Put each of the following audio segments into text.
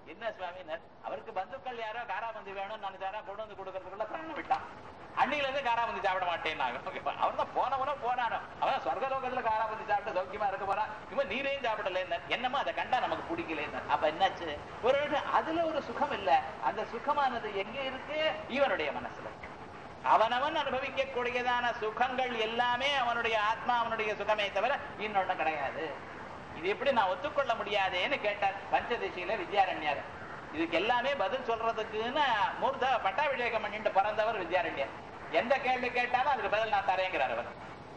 என்ன சுவாமினர் அவருக்கு பந்துக்கள் யாரோ காராபந்தி வேணும்னு நினைச்சாரா கொண்டு வந்து கொடுக்கறதுக்குள்ள பிராணம் விட்டான் அன்னில இருந்து காராபந்தி சாப்பிட மாட்டேன்னாங்க அவர் தான் போனவனோ போனானோ அவன் சொர்க்கலோகத்துல காராபந்தி சாப்பிட்டு சௌக்கியமா இருக்க போறான் இவன் நீரையும் சாப்பிடல என்னமோ அதை கண்டா நமக்கு பிடிக்கல அப்ப என்னாச்சு ஒரு நிமிஷம் அதுல ஒரு சுகம் இல்ல அந்த சுகமானது எங்க இருக்கு இவனுடைய மனசுல இருக்கு. அவனவன் அனுபவிக்க கூடியதான சுகங்கள் எல்லாமே அவனுடைய ஆத்மா அவனுடைய சுகமே தவிர இன்னொன்னு கிடையாது இது எப்படி நான் ஒத்துக்கொள்ள முடியாதேன்னு கேட்டார் பஞ்சதிசையில வித்யாரண்யர் இதுக்கு எல்லாமே பதில் சொல்றதுக்குன்னு மூர்த்த பட்டாபிஷேகம் பண்ணிட்டு பிறந்தவர் வித்யாரண்யர் எந்த கேள்வி கேட்டாலும் அதுக்கு பதில் நான் தரேங்கிறார் அவர்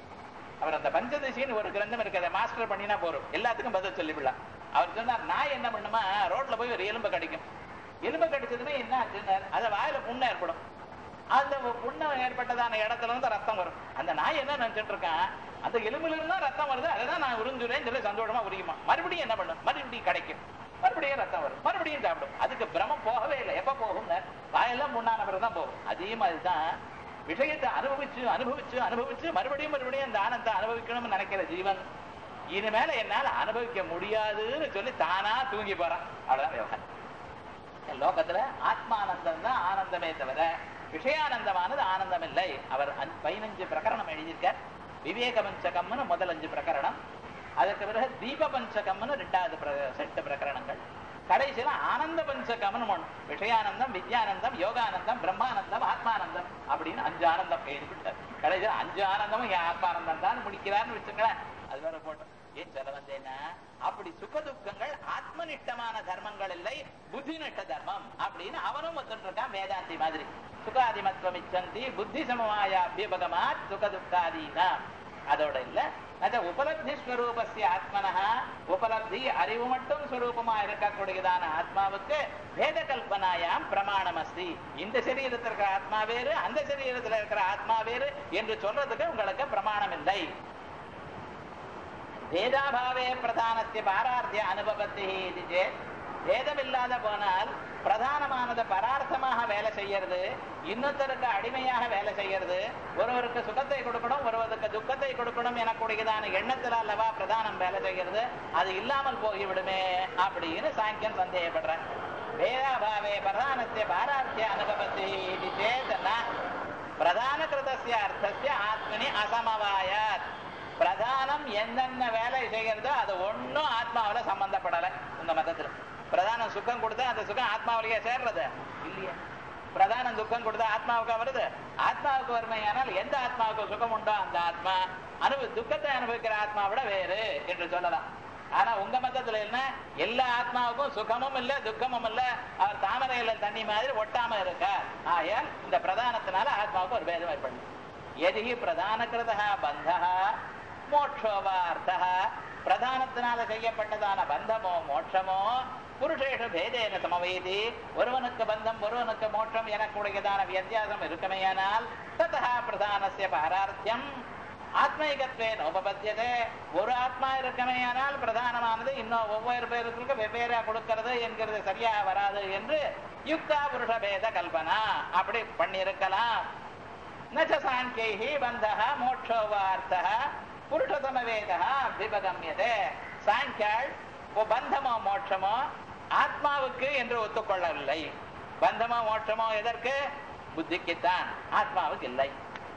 அவர் அந்த பஞ்சதிசின்னு ஒரு கிரந்தம் இருக்கு அதை மாஸ்டர் பண்ணினா போறோம் எல்லாத்துக்கும் பதில் சொல்லிவிடலாம் அவர் சொன்னார் நான் என்ன பண்ணுமா ரோட்ல போய் ஒரு எலும்பு கடிக்கும் எலும்பு கடிச்சதுன்னா என்ன ஆச்சுன்னார் அதை வாயில புண்ணு ஏற்படும் அந்த புண்ணு ஏற்பட்டதான இடத்துல இருந்து ரத்தம் வரும் அந்த நாய் என்ன நினைச்சிட்டு இருக்கான் அந்த எலும்புல இருந்தா ரத்தம் வருது அதான் நான் உறிஞ்சுறேன்னு சொல்லி சந்தோஷமா உரியுமா மறுபடியும் என்ன பண்ணும் மறுபடியும் கிடைக்கும் மறுபடியும் ரத்தம் வரும் மறுபடியும் சாப்பிடும் அதுக்கு பிரமம் போகவே இல்லை எப்ப போகும் வாயெல்லாம் முன்னான பிறகு தான் போகும் அதே மாதிரிதான் விஷயத்தை அனுபவிச்சு அனுபவிச்சு அனுபவிச்சு மறுபடியும் மறுபடியும் அந்த ஆனந்தத்தை அனுபவிக்கணும்னு நினைக்கிற ஜீவன் இனிமேல என்னால அனுபவிக்க முடியாதுன்னு சொல்லி தானா தூங்கி போறான் அவ்வளவுதான் விவகாரம் லோகத்துல ஆத்மானந்தம் தான் ஆனந்தமே தவிர விஷயானந்தமானது ஆனந்தம் இல்லை அவர் அஞ்~ பதினஞ்சு பிரகரணம் எழுதியிருக்கார் விவேக பஞ்சகம்னு முதல் அஞ்சு பிரகரணம் அதுக்கு பிறகு தீப பஞ்சகம்னு ரெண்டாவது பிர- செட்டு பிரகரணங்கள் கடைசியில ஆனந்த பஞ்சகம்னு ஒண்ணு விஷயானந்தம் வித்யானந்தம் யோகானந்தம் பிரம்மானந்தம் ஆத்மானந்தம் அப்படின்னு அஞ்சு ஆனந்தம் எழுதிவிட்டார் கடைசியில அஞ்சு ஆனந்தமும் என் ஆத்மானந்தம் தான் முடிக்கிறார்னு வச்சுங்களேன் அது வேற போட்டோம் ஏன் சொல்ல வந்தேன்னா அப்படி சுக துக்கங்கள் ஆத்மனிஷ்டமான தர்மங்கள் இல்லை புத்தினிஷ்ட தர்மம் அப்படின்னு அவனும் ஒத்துட்டு இருக்கான் வேதாந்தி மாதிரி சுகாதிமத்வம் இச்சந்தி புத்தி சமவாயா அபியபகமாத் சுக துக்காதீனா அதோட இல்ல அது உபலப்தி ஸ்வரூபஸ்ய ஆத்மனஹா உபலப்தி அறிவு மட்டும் ஸ்வரூபமா இருக்கக்கூடியதான ஆத்மாவுக்கு வேத கல்பனாயாம் பிரமாணம் அஸ்தி இந்த சரீரத்தில் இருக்கிற ஆத்மா வேறு அந்த சரீரத்தில் இருக்கிற ஆத்மா வேறு என்று சொல்றதுக்கு உங்களுக்கு பிரமாணம் இல்லை வேதாபாவே பிரதானத்திய பாரார்த்திய அனுபவத்தி இது சேத் வேதமில்லாத போனால் பிரதானமானது பரார்த்தமாக வேலை செய்யறது இன்னொருத்தருக்கு அடிமையாக வேலை செய்யறது ஒருவருக்கு சுகத்தை கொடுக்கணும் ஒருவருக்கு துக்கத்தை கொடுக்கணும் எனக்கூடியதான எண்ணத்தில் அல்லவா பிரதானம் வேலை செய்யறது அது இல்லாமல் போய்விடுமே அப்படின்னு சாங்கியன் சந்தேகப்படுறேன் வேதாபாவே பிரதானத்திய பாரார்த்திய அனுபவத்தி இது சேத்தனா பிரதான கிருதஸ்ய அர்த்தஸ்ய ஆத்மனி அசமவாயாத் பிரதானம் என்னென்ன வேலை செய்கிறதோ அது ஒண்ணும் ஆத்மாவுல சம்பந்தப்படலை உங்க மதத்துல பிரதானம் சுகம் கொடுத்தா அந்த சுகம் ஆத்மாவிலேயே சேர்றது இல்லையே பிரதானம் துக்கம் கொடுத்தா ஆத்மாவுக்கு வருது ஆத்மாவுக்கு வறுமையானால் எந்த ஆத்மாவுக்கு சுகம் உண்டோ அந்த ஆத்மா அனுபவி துக்கத்தை அனுபவிக்கிற ஆத்மா விட வேறு என்று சொல்லலாம் ஆனா உங்க மதத்துல என்ன எல்லா ஆத்மாவுக்கும் சுகமும் இல்ல துக்கமும் இல்ல அவர் தாமரையில தண்ணி மாதிரி ஒட்டாம இருக்க ஆகையால் இந்த பிரதானத்தினால ஆத்மாவுக்கு ஒரு பேதம் ஏற்படும் எதிகி பிரதானகிருதா பந்தா மோட்சோவா அர்த்தா பிரதானத்தினால செய்யப்பட்டதான பந்தமோ மோட்சமோ புருஷேஷு பேதேன சமவேதி ஒருவனுக்கு பந்தம் ஒருவனுக்கு மோட்சம் எனக்கூடியதான வித்தியாசம் இருக்குமேயானால் ததா பிரதானசிய பாரார்த்தியம் ஆத்மீகத்வே நோபபத்தியதே ஒரு ஆத்மா இருக்கமேயானால் பிரதானமானது இன்னும் ஒவ்வொரு பேருக்கு வெவ்வேறா கொடுக்கிறது என்கிறது சரியா வராது என்று யுக்தா புருஷ பேத கல்பனா அப்படி பண்ணியிருக்கலாம் நச்ச சாங்கியை பந்தः மோட்சோ வார்த்தः புருஷதமவேதः விபகமியதே சாங்கியாள் ஓ பந்தமோ மோட்சமோ ஆத்மாவுக்கு என்று ஒத்துக்கொள்ளவில்லை பந்தமோ மோட்சமோ எதற்கு புத்திக்குத்தான் ஆத்மாவுக்கு இல்லை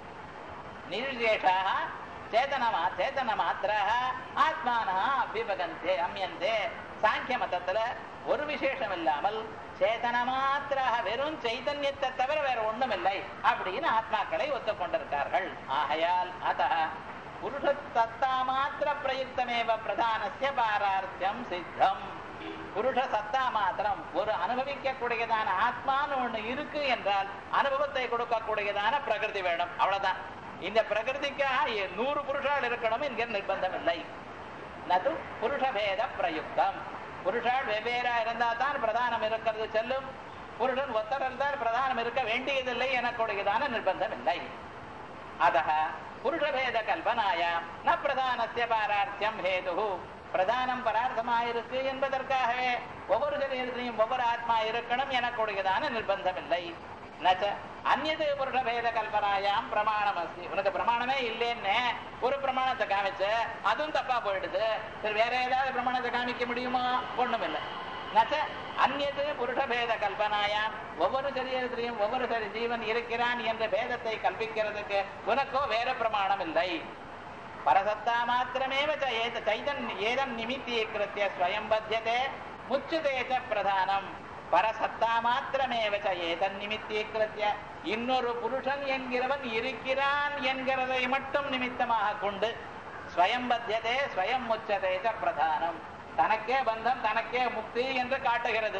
நிர்விசேஷாக சேதனமா சேதன மாத்திராக ஆத்மானா அபிபகந்தே அம்யந்தே சாங்கிய மதத்துல ஒரு விசேஷம் இல்லாமல் சேதன மாத்திராக வெறும் சைதன்யத்தை தவிர வேற ஒண்ணும் இல்லை அப்படின்னு ஆத்மாக்களை ஒத்துக்கொண்டிருக்கார்கள் ஆகையால் அத புருஷ சத்தா மாத்திர பிரயுக்தமேவ பிரதானசிய பாரார்த்தியம் சித்தம் புருஷ சத்தா மாத்திரம் ஒரு அனுபவிக்கக்கூடியதான ஆத்மான்னு ஒண்ணு இருக்கு என்றால் அனுபவத்தை கொடுக்கக்கூடியதான பிரகிருதி வேணும் அவ்வளவுதான் இந்த பிரகிருதிக்காக எ- நூறு புருஷால் இருக்கணும் என்கிற நிர்பந்தம் இல்லை நது புருஷபேத பிரயுக்தம் புருஷால் வெவ்வேறா இருந்தா தான் பிரதானம் இருக்கிறது செல்லும் புருஷன் ஒத்தர் இருந்தால் பிரதானம் இருக்க வேண்டியதில்லை எனக்கூடியதான நிர்பந்தம் இல்லை அதः புருஷபேத கல்பனாயாம் ந பிரதானஸ்ய பாரார்த்தியம் ஹேது பிரதானம் பரார்த்தமாயிருக்கு என்பதற்காகவே ஒவ்வொரு சரீரத்திலையும் ஒவ்வொரு ஆத்மா இருக்கணும் எனக்கூடியதான நிர்பந்தம் இல்லை நச்ச அந்நது புருஷபேத கல்பனாயாம் பிரமாணம் அஸ்தி உனக்கு பிரமாணமே இல்லைன்னு ஒரு பிரமாணத்தை காமிச்ச அதுவும் தப்பா போயிடுது சரி வேற ஏதாவது பிரமாணத்தை காமிக்க முடியுமா ஒண்ணும் இல்லை நச்ச அந்நது புருஷபேத கல்பனாயாம் ஒவ்வொரு சரீரத்திலையும் ஒவ்வொரு சரி ஜீவன் இருக்கிறான் என்ற பேதத்தை கல்பிக்கிறதுக்கு உனக்கோ வேற பிரமாணம் இல்லை பரசத்தா மாத்திரமேவ ச ஏத சைதன் ஏதம் நிமித்தீகிருத்திய ஸ்வயம் பத்தியதே முச்சுதே ச பிரதானம் பரசத்தா மாத்திரமேவ ச ஏதன் நிமித்தீகிருத்திய இன்னொரு புருஷன் என்கிறவன் இருக்கிறான் என்கிறதை மட்டும் நிமித்தமாக கொண்டு ஸ்வயம் பத்தியதே ஸ்வயம் முச்சதே ச பிரதானம் தனக்கே பந்தம் தனக்கே முக்தி என்று காட்டுகிறது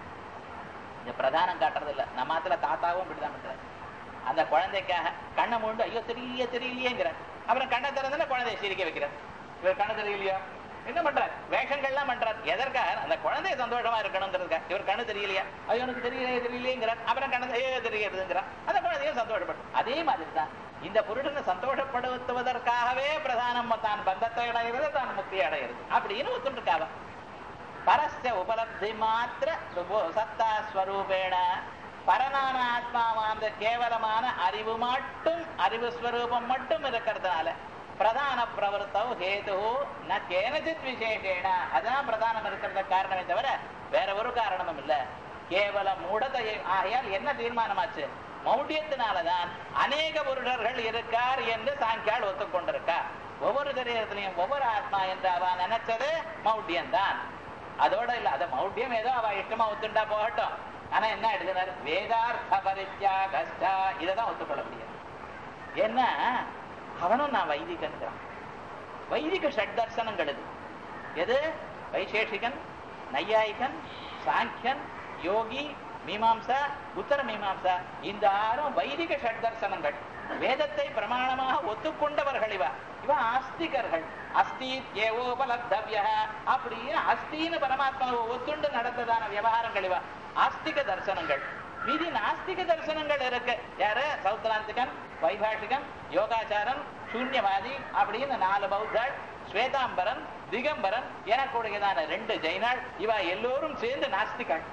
இந்த பிரதானம் காட்டுறது இல்ல நம்ம மாத்துல தாத்தாவும் இப்படிதான் பண்றாரு அந்த குழந்தைக்காக கண்ணை மூண்டு ஐயோ தெரியலையே தெரியலையேங்கிற அப்புறம் கண்ணை திறந்துன்னு குழந்தைய சிரிக்க வைக்கிறார் இவர் கண்ணு தெரியலையா என்ன பண்றார் வேஷங்கள்லாம் பண்றார் எதற்காக அந்த குழந்தை சந்தோஷமா இருக்கணுங்கிறதுக்காக இவர் கண்ணு தெரியலையா ஐயோ எனக்கு தெரியலையே தெரியலையேங்கிறார் அப்புறம் கண்ணு ஐயோ தெரிகிறதுங்கிறார் அந்த குழந்தையும் சந்தோஷப்படும் அதே மாதிரி தான் இந்த புருடனை சந்தோஷப்படுத்துவதற்காகவே பிரதானம் தான் பந்தத்தை அடைகிறது தான் முக்தி அடைகிறது அப்படின்னு ஒத்துருக்காவ பரஸ்ய உபலப்தி மாத்திர சுபோ- சத்தா ஸ்வரூபேண பரனான ஆத்மாவாந்த கேவலமான அறிவு மட்டும் அறிவு ஸ்வரூபம் மட்டும் இருக்கிறதுனால பிரதான பிரவருத்தம் ஹேது ந கேனச்சித் விசேஷேன அதான் பிரதானம் இருக்கிறதுக்கு காரணமே தவிர வேற ஒரு காரணமும் இல்ல கேவல மூடதையை ஆகையால் என்ன தீர்மானமாச்சு மௌಢ்யத்தினாலதான் அநேக புருடர்கள் இருக்கார் என்று சாங்கியால் ஒத்துக்கொண்டிருக்கார் ஒவ்வொரு சரீரத்திலையும் ஒவ்வொரு ஆத்மா என்று அவ நினைச்சது மௌಢ்யம்தான் அதோட இல்ல அத மௌಢ்யம் ஏதோ அவ இஷ்டமா ஒத்துண்டா போகட்டும் ஆனா என்ன எடுக்கிறார் வேதார்த்த பரித்யாகஸ்டா இததான் ஒத்துக்கொள்ள முடியாது ஏன்னா அவனும் நான் வைதிகன்கிறான் வைதிக ஷட் தர்சனங்கள் இது எது வைசேஷிகன் நையாயிகன் சாங்கியன் யோகி மீமாம்சா உத்தர மீமாம்சா இந்த ஆறும் வைதிக ஷட் தர்சனங்கள் வேதத்தை பிரமாணமாக ஒத்துக்கொண்டவர்கள் இவ இவ ஆஸ்திகர்கள் அஸ்தி ஏவோபலப்தவ்ய அப்படின்னு அஸ்தின்னு பரமாத்மாவை ஒத்துண்டு நடந்ததான விவகாரங்கள் இவ ஆஸ்திக தர்சனங்கள் மீதி நாஸ்திக தர்சனங்கள் இருக்கு யாரு சௌத்ராந்திகன் வைபாஷிகன் யோகாச்சாரன் சூன்யவாதி அப்படின்னு நாலு பௌத்தர் ஸ்வேதாம்பரன் திகம்பரன் எனக்கூடியதான ரெண்டு ஜெயினாள் இவ எல்லோரும் சேர்ந்து நாஸ்திகள்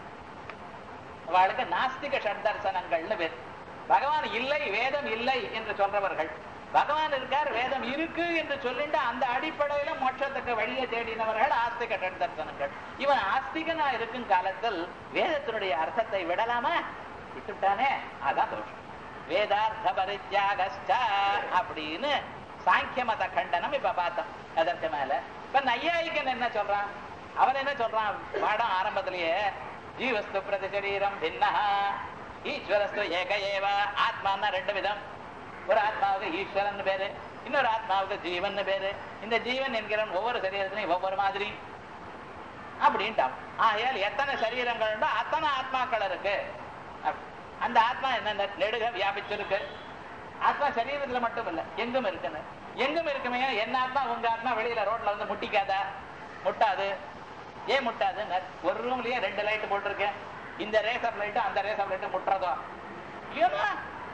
அவளுக்கு நாஸ்திக ஷட்தர்சனங்கள்னு பேர் பகவான் இல்லை வேதம் இல்லை என்று சொல்றவர்கள் பகவான் இருக்கார் வேதம் இருக்கு என்று சொல்லிட்டு அந்த அடிப்படையில மோட்சத்துக்கு வழியை தேடினவர்கள் ஆஸ்திக ஷட்தர்சனங்கள் இவன் ஆஸ்திகனா இருக்கும் காலத்தில் வேதத்தினுடைய அர்த்தத்தை விடலாமா விட்டுட்டானே அதான் தோஷம் வேதார்த்த பரித்யாகஸ்ட அப்படின்னு சாங்கிய மத கண்டனம் இப்ப பார்த்தோம் அதற்கு மேல இப்ப நையாயிகன் என்ன சொல்றான் அவன் என்ன சொல்றான் பாடம் ஆரம்பத்திலேயே ஜீவஸ்து பிரதி சரீரம் பின்னா ஈஸ்வரஸ்து ஏக ஏவ ஆத்மான்னா ரெண்டு விதம் ஒரு ஆத்மாவுக்கு ஈஸ்வரன் பேரு இன்னொரு ஆத்மாவுக்கு ஜீவன் பேரு இந்த ஜீவன் என்கிறவன் ஒவ்வொரு சரீரத்திலையும் ஒவ்வொரு மாதிரி அப்படின்ட்டான் ஆகையால் எத்தனை சரீரங்கள் உண்டோ அத்தனை ஆத்மாக்கள் இருக்கு அப்படி. அந்த ஆத்மா என்ன நெடுக வியாபிச்சிருக்கு ஆத்மா சரீரத்துல மட்டும் இல்ல எங்கும் இருக்குன்னு எங்கும் இருக்குமே என்ன ஆத்மா உங்க ஆத்மா வெளியில ரோட்ல வந்து முட்டிக்காதா முட்டாது ஏன் முட்டாது ஒரு ரூம்லயே ரெண்டு லைட் போட்டிருக்கேன் இந்த ரேசர் லைட்டு அந்த ரேசர் லைட்டு முட்டுறதோ ஏன்னா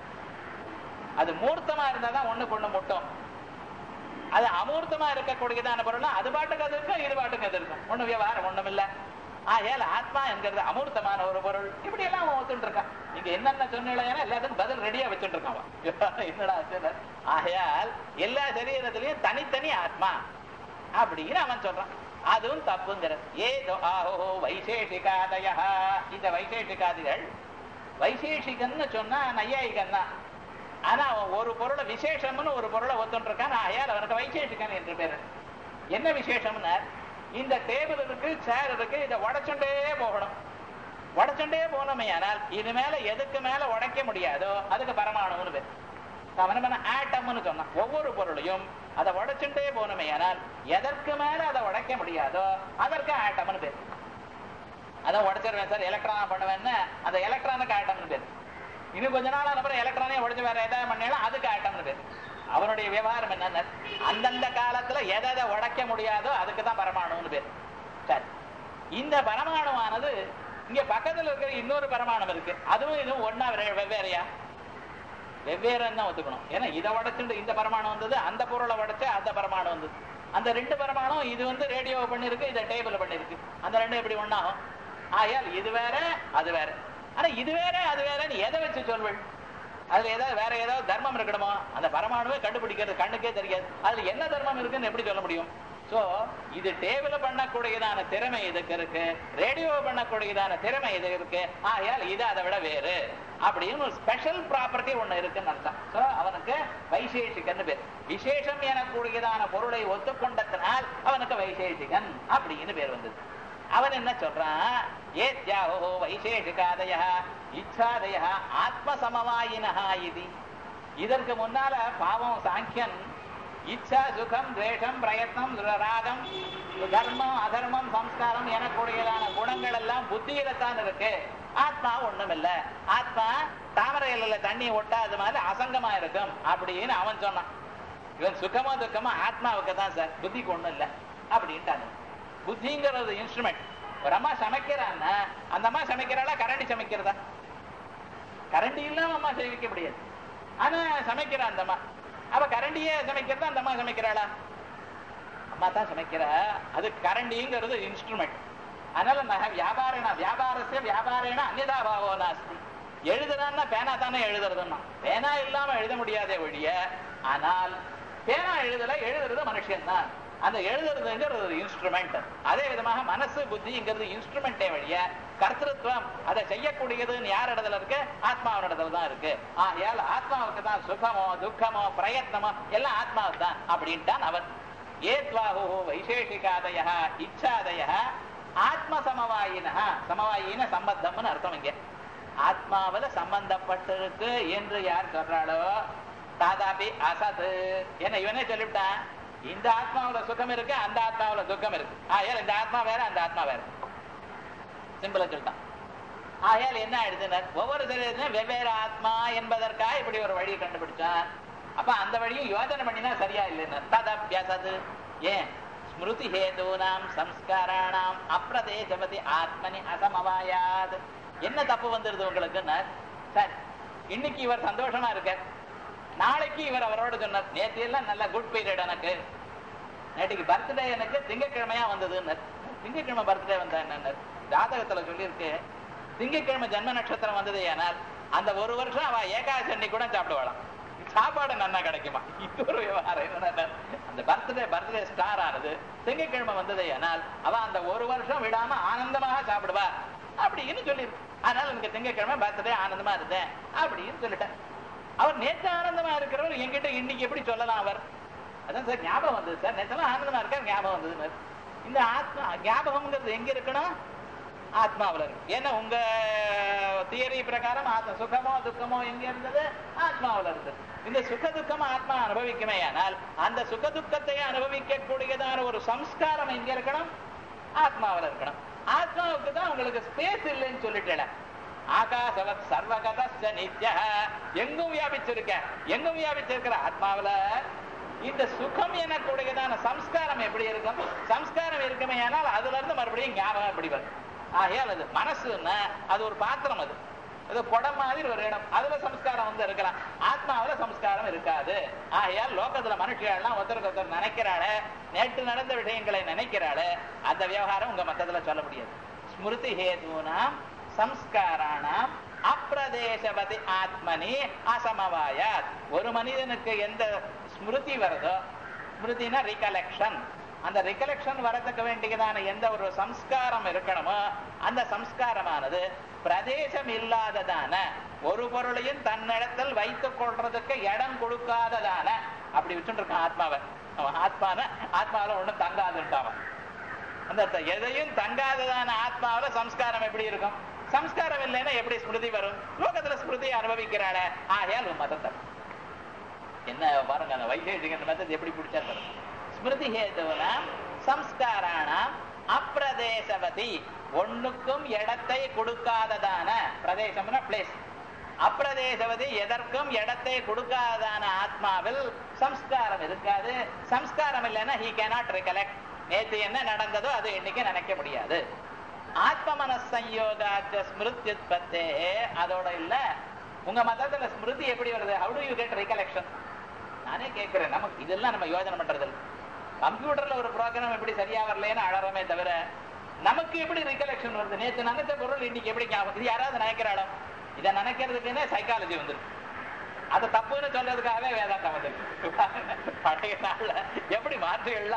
அது மூர்த்தமா இருந்தாதான் ஒண்ணுக்கு ஒண்ணு முட்டும் அது அமூர்த்தமா இருக்கக்கூடியதான பொருள் அது பாட்டுக்கு அது இருக்கும் இது பாட்டுக்கு அது இருக்கும் ஒண்ணு விவகாரம் ஒண்ணும் இல்ல ஆகையால் ஆத்மா என்கிறது அமூர்த்தமான ஒரு பொருள் இப்படி எல்லாம் அவன் ஒத்துட்டு இருக்கான் நீங்க என்னென்ன சொன்னீங்களோ எல்லாத்துக்கும் பதில் ரெடியா வச்சுட்டு இருக்கான் அவன். என்னடா ஆச்சுன்னு. ஆகையால் எல்லா சரீரத்திலையும் தனித்தனி ஆத்மா அப்படின்னு அவன் சொல்றான் அதுவும் தப்புங்கிற ஏதோ ஆஹோ வைசேஷிகாதய இந்த வைசேஷிகாதிகள் வைசேஷிகன்னு சொன்னா நையாயிகன் தான் ஆனா அவன் ஒரு பொருளை விசேஷம்னு ஒரு பொருளை ஒத்துட்டு இருக்கான் ஆகையால் அவனுக்கு வைசேஷிகன் என்று பேரு என்ன விசேஷம்னா இந்த டேபிள் இருக்கு சேர் இருக்கு இதை உடைச்சுட்டே போகணும் உடைச்சுட்டே போனோமே ஆனால் இது மேல எதுக்கு மேல உடைக்க முடியாதோ அதுக்கு பரமாணுன்னு பேர் அவன் என்ன ஆட்டம்னு சொன்னான் ஒவ்வொரு பொருளையும் அதை உடைச்சுட்டே போனோமே ஆனால் எதற்கு மேல அதை உடைக்க முடியாதோ அதற்கு ஆட்டம்னு பேர் அதை உடைச்சிருவேன் சார் எலக்ட்ரானா பண்ணுவேன்னு அந்த எலக்ட்ரானுக்கு ஆட்டம்னு பேர் இன்னும் கொஞ்ச நாள் அப்புறம் எலக்ட்ரானே உடைச்சு வேற ஏதாவது பண்ணாலும் அதுக்கு ஆட்டம்னு பேர் அவனுடைய விவகாரம் என்னன்னு அந்தந்த காலத்துல எதை எதை உடைக்க முடியாதோ அதுக்கு தான் பரமாணுன்னு பேர் சரி இந்த பரமாணுவானது இங்க பக்கத்துல இருக்கிற இன்னொரு பரமாணு இருக்கு அதுவும் இதுவும் ஒன்னா வெவ்வேறையா வெவ்வேறுன்னு தான் ஒத்துக்கணும் ஏன்னா இதை உடைச்சுட்டு இந்த பரமாணு வந்தது அந்த பொருளை உடைச்சு அந்த பரமாணு வந்தது அந்த ரெண்டு பரமாணும் இது வந்து ரேடியோ பண்ணிருக்கு இதை டேபிள் பண்ணிருக்கு அந்த ரெண்டும் எப்படி ஒண்ணாகும் ஆகையால் இது வேற அது வேற ஆனா இது வேற அது வேறன்னு எதை வச்சு சொல்வள் அதுல ஏதாவது வேற ஏதாவது தர்மம் இருக்கணுமோ அந்த பரமாணுவே கண்டுபிடிக்கிறது கண்ணுக்கே தெரியாது அதுல என்ன தர்மம் இருக்குன்னு எப்படி சொல்ல முடியும் சோ இது டேபிள் பண்ணக்கூடியதான திறமை இதுக்கு இருக்கு ரேடியோ பண்ணக்கூடியதான திறமை இது இருக்கு ஆகையால் இது அதை விட வேறு அப்படின்னு ஒரு ஸ்பெஷல் ப்ராப்பர்ட்டி ஒண்ணு இருக்குன்னு அர்த்தம் சோ அவனுக்கு வைசேஷிகன் பேர் விசேஷம் எனக்கூடியதான பொருளை ஒத்துக்கொண்டதனால் அவனுக்கு வைசேஷிகன் அப்படின்னு பேர் வந்தது அவன் என்ன சொல்றான் ஏத்யாஹோ வைசேஷிகாதய இச்சாதய ஆத்ம சமவாயினஹா இது இதற்கு முன்னால பாவம் சாங்கியன் இச்சா சுகம் துவேஷம் பிரயத்னம் ராகம் தர்மம் அதர்மம் சம்ஸ்காரம் எனக்கூடியதான குணங்கள் எல்லாம் புத்தியில தான் இருக்கு ஆத்மா ஒண்ணும் இல்ல ஆத்மா தாமரை இலையில தண்ணி ஒட்டாத மாதிரி அசங்கமா இருக்கும் அப்படின்னு அவன் சொன்னான் இவன் சுகமோ துக்கமோ ஆத்மாவுக்கு தான் சார் புத்திக்கு ஒண்ணும் இல்ல அப்படின்ட்டாங்க புத்திங்கிறது இன்ஸ்ட்ருமெண்ட் ஒரு அம்மா சமைக்கிறான்னா அந்த அம்மா சமைக்கிறாளா கரண்டி சமைக்கிறதா கரண்டி இல்லாம அம்மா சமைக்க முடியாது ஆனா சமைக்கிறா அந்த அம்மா அவ கரண்டியே சமைக்கிறதா அந்த அம்மா சமைக்கிறாளா அம்மா தான் சமைக்கிறா அது கரண்டிங்கிறது இன்ஸ்ட்ருமெண்ட் அதனால நக வியாபாரண வியாபாரஸ்ய வியாபாரேன அந்நிதா பாவோ நாஸ்தி எழுதுறான்னா பேனா தானே எழுதுறதுன்னா பேனா இல்லாம எழுத முடியாதே ஒழிய ஆனால் பேனா எழுதல எழுதுறது மனுஷன் தான் அந்த எழுதுறதுங்கிறது ஒரு இன்ஸ்ட்ருமெண்ட் அதே விதமாக மனசு புத்திங்கிறது இன்ஸ்ட்ருமெண்டே வழிய கர்த்தத்துவம் அதை செய்யக்கூடியதுன்னு யார் இடத்துல இருக்கு ஆத்மாவினிடத்துல தான் இருக்கு ஆகையால் ஆத்மாவுக்கு தான் சுகமோ துக்கமோ பிரயத்னமோ எல்லாம் ஆத்மாவுக்கு தான் அப்படின்ட்டான் அவன் ஏத்வாஹு வைசேஷிகாதய இச்சாதய ஆத்ம சமவாயின சமவாயின சம்பந்தம்னு அர்த்தம் இங்க ஆத்மாவில சம்பந்தப்பட்டிருக்கு என்று யார் சொல்றாளோ தாதாபி அசது என்ன இவனே சொல்லிவிட்டான் இந்த ஆத்மாவுல சுகம் இருக்கு அந்த ஆத்மாவுல துக்கம் இருக்கு ஆயால் இந்த ஆத்மா வேற அந்த ஆத்மா வேற சிம்பிளா சொல்லிட்டான் ஆயால் என்ன ஆயிடுதுன்னா ஒவ்வொரு சரீரத்திலும் வெவ்வேறு ஆத்மா என்பதற்காக இப்படி ஒரு வழியை கண்டுபிடிச்சான் அப்ப அந்த வழியும் யோஜனை பண்ணினா சரியா இல்லைன்னு ததபியசது ஏன் ஸ்மிருதி ஹேதூனாம் சம்ஸ்காராணாம் அப்பிரதேசபதி ஆத்மனி அசமவாயாத் என்ன தப்பு வந்துருது உங்களுக்குன்னு சரி இன்னைக்கு இவர் சந்தோஷமா இருக்க நாளைக்கு இவர் அவரோட சொன்னார் நேற்று எல்லாம் நல்ல குட் பீரியட் எனக்கு நேற்றுக்கு பர்த்டே எனக்கு திங்கக்கிழமையா வந்ததுன்னு திங்கக்கிழமை பர்த்டே வந்தா என்ன ஜாதகத்துல சொல்லியிருக்கு திங்கக்கிழமை ஜன்ம நட்சத்திரம் வந்தது ஏனால் அந்த ஒரு வருஷம் அவ ஏகாதசி அன்னைக்கு கூட சாப்பிடுவாளாம் சாப்பாடு நன்னா கிடைக்குமா இது ஒரு விவகாரம் என்னன்னா அந்த பர்த்டே பர்த்டே ஸ்டார் ஆனது திங்கக்கிழமை வந்தது ஏனால் அவ அந்த ஒரு வருஷம் விடாம ஆனந்தமாக சாப்பிடுவா அப்படின்னு சொல்லியிருக்கு அதனால எனக்கு திங்கக்கிழமை பர்த்டே ஆனந்தமா இருந்தேன் அப்படின்னு சொல்லிட்டேன் அவர் நேற்று ஆனந்தமா இருக்கிறவர் என்கிட்ட இன்னைக்கு எப்படி சொல்லலாம் அவர் அதான் சார் ஞாபகம் வந்தது சார் நேற்றெல்லாம் ஆனந்தமா இருக்கார் ஞாபகம் வந்ததுன்னு இந்த ஆத்மா ஞாபகம்ங்கிறது எங்க இருக்கணும் ஆத்மாவில் இருக்கு ஏன்னா உங்க தியரி பிரகாரம் ஆத்மா சுகமோ துக்கமோ எங்க இருந்தது ஆத்மாவில் இருந்தது இந்த சுக துக்கம் ஆத்மா அனுபவிக்குமே ஆனால் அந்த சுக துக்கத்தை அனுபவிக்க கூடியதான ஒரு சம்ஸ்காரம் எங்க இருக்கணும் ஆத்மாவில் இருக்கணும் ஆத்மாவுக்கு தான் உங்களுக்கு ஸ்பேஸ் இல்லைன்னு சொல்லிட்டேன் ஆகாசவத் சர்வகத நித்ய எங்கும் வியாபிச்சிருக்க எங்கும் வியாபிச்சிருக்கிற ஆத்மாவில இந்த சுகம் எனக்கூடியதான சம்ஸ்காரம் எப்படி இருக்கும் சம்ஸ்காரம் இருக்குமே ஆனால் அதுல இருந்து மறுபடியும் ஞாபகம் எப்படி வரும் ஆகையால் அது மனசுன்னா அது ஒரு பாத்திரம் அது அது குடம் மாதிரி ஒரு இடம் அதுல சம்ஸ்காரம் வந்து இருக்கலாம் ஆத்மாவில சம்ஸ்காரம் இருக்காது ஆகையால் லோகத்துல மனுஷியெல்லாம் ஒருத்தருக்கு ஒருத்தர் நினைக்கிறாளே நேற்று நடந்த விஷயங்களை நினைக்கிறாளே அந்த விவகாரம் உங்க மத்தத்துல சொல்ல முடியாது ஸ்மிருதி ஹேதுனாம் சம்ஸ்காராணாம் அப்பிரதேசபதி ஆத்மனி அசமவாயாத் ஒரு மனிதனுக்கு எந்த ஸ்மிருதி வருதோ ஸ்மிருதினா ரிகலெக்ஷன் அந்த ரிகலெக்ஷன் வரதுக்கு வேண்டியதான எந்த ஒரு சம்ஸ்காரம் இருக்கணுமோ அந்த சம்ஸ்காரமானது பிரதேசம் இல்லாததான ஒரு பொருளையும் தன்னிடத்தில் வைத்துக் கொள்றதுக்கு இடம் கொடுக்காததான அப்படி வச்சுட்டு இருக்கான் ஆத்மாவை அவன் ஆத்மான ஆத்மாவில ஒண்ணும் தங்காதுட்டாவன் அந்த த- எதையும் தங்காததான ஆத்மாவில சம்ஸ்காரம் எப்படி இருக்கும் சம்ஸ்காரம் இல்லைன்னா எப்படி ஸ்மிருதி வரும் லோகத்துல ஸ்மிருதியை அனுபவிக்கிறாள ஆகையால் உன் மதத்தை என்ன பாருங்க அந்த வைசேஷிகன் மெத்தட் எப்படி பிடிச்சா பாருங்க ஸ்மிருதி ஹேதுனாம் சம்ஸ்காராணாம் அப்பிரதேசவதி ஒண்ணுக்கும் இடத்தை கொடுக்காததான பிரதேசம்னா பிளேஸ் அப்பிரதேசவதி எதற்கும் இடத்தை கொடுக்காததான ஆத்மாவில் சம்ஸ்காரம் இருக்காது சம்ஸ்காரம் இல்லைன்னா ஹி கேனாட் recollect நேத்து என்ன நடந்ததோ அது இன்னைக்கு நினைக்க முடியாது ஆத்ம மனசயோகாச்ச ஸ்மிருத்யுத்பத்தே அதோட இல்ல உங்க மதத்துல ஸ்மிருதி எப்படி வருது how do you get recollection நானே கேட்கிறேன் நமக்கு இதெல்லாம் நம்ம யோசனை பண்றது இல்ல கம்ப்யூட்டர்ல ஒரு ப்ரோக்ராம் எப்படி சரியா வரலைன்னு அழறமே தவிர நமக்கு எப்படி ரிகலெக்ஷன் வருது நேத்து நினைச்ச பொருள் இன்னைக்கு எப்படி ஞாபகம் இது யாராவது நினைக்கிறாளோ இதை நினைக்கிறதுக்குன்னே சைக்காலஜி வந்துருக்கு அது தப்புன்னு சொல்றதுக்காகவே வேதாந்தம் வந்துருக்கு பழைய நாள்ல எப்படி மாற்றுகள்ல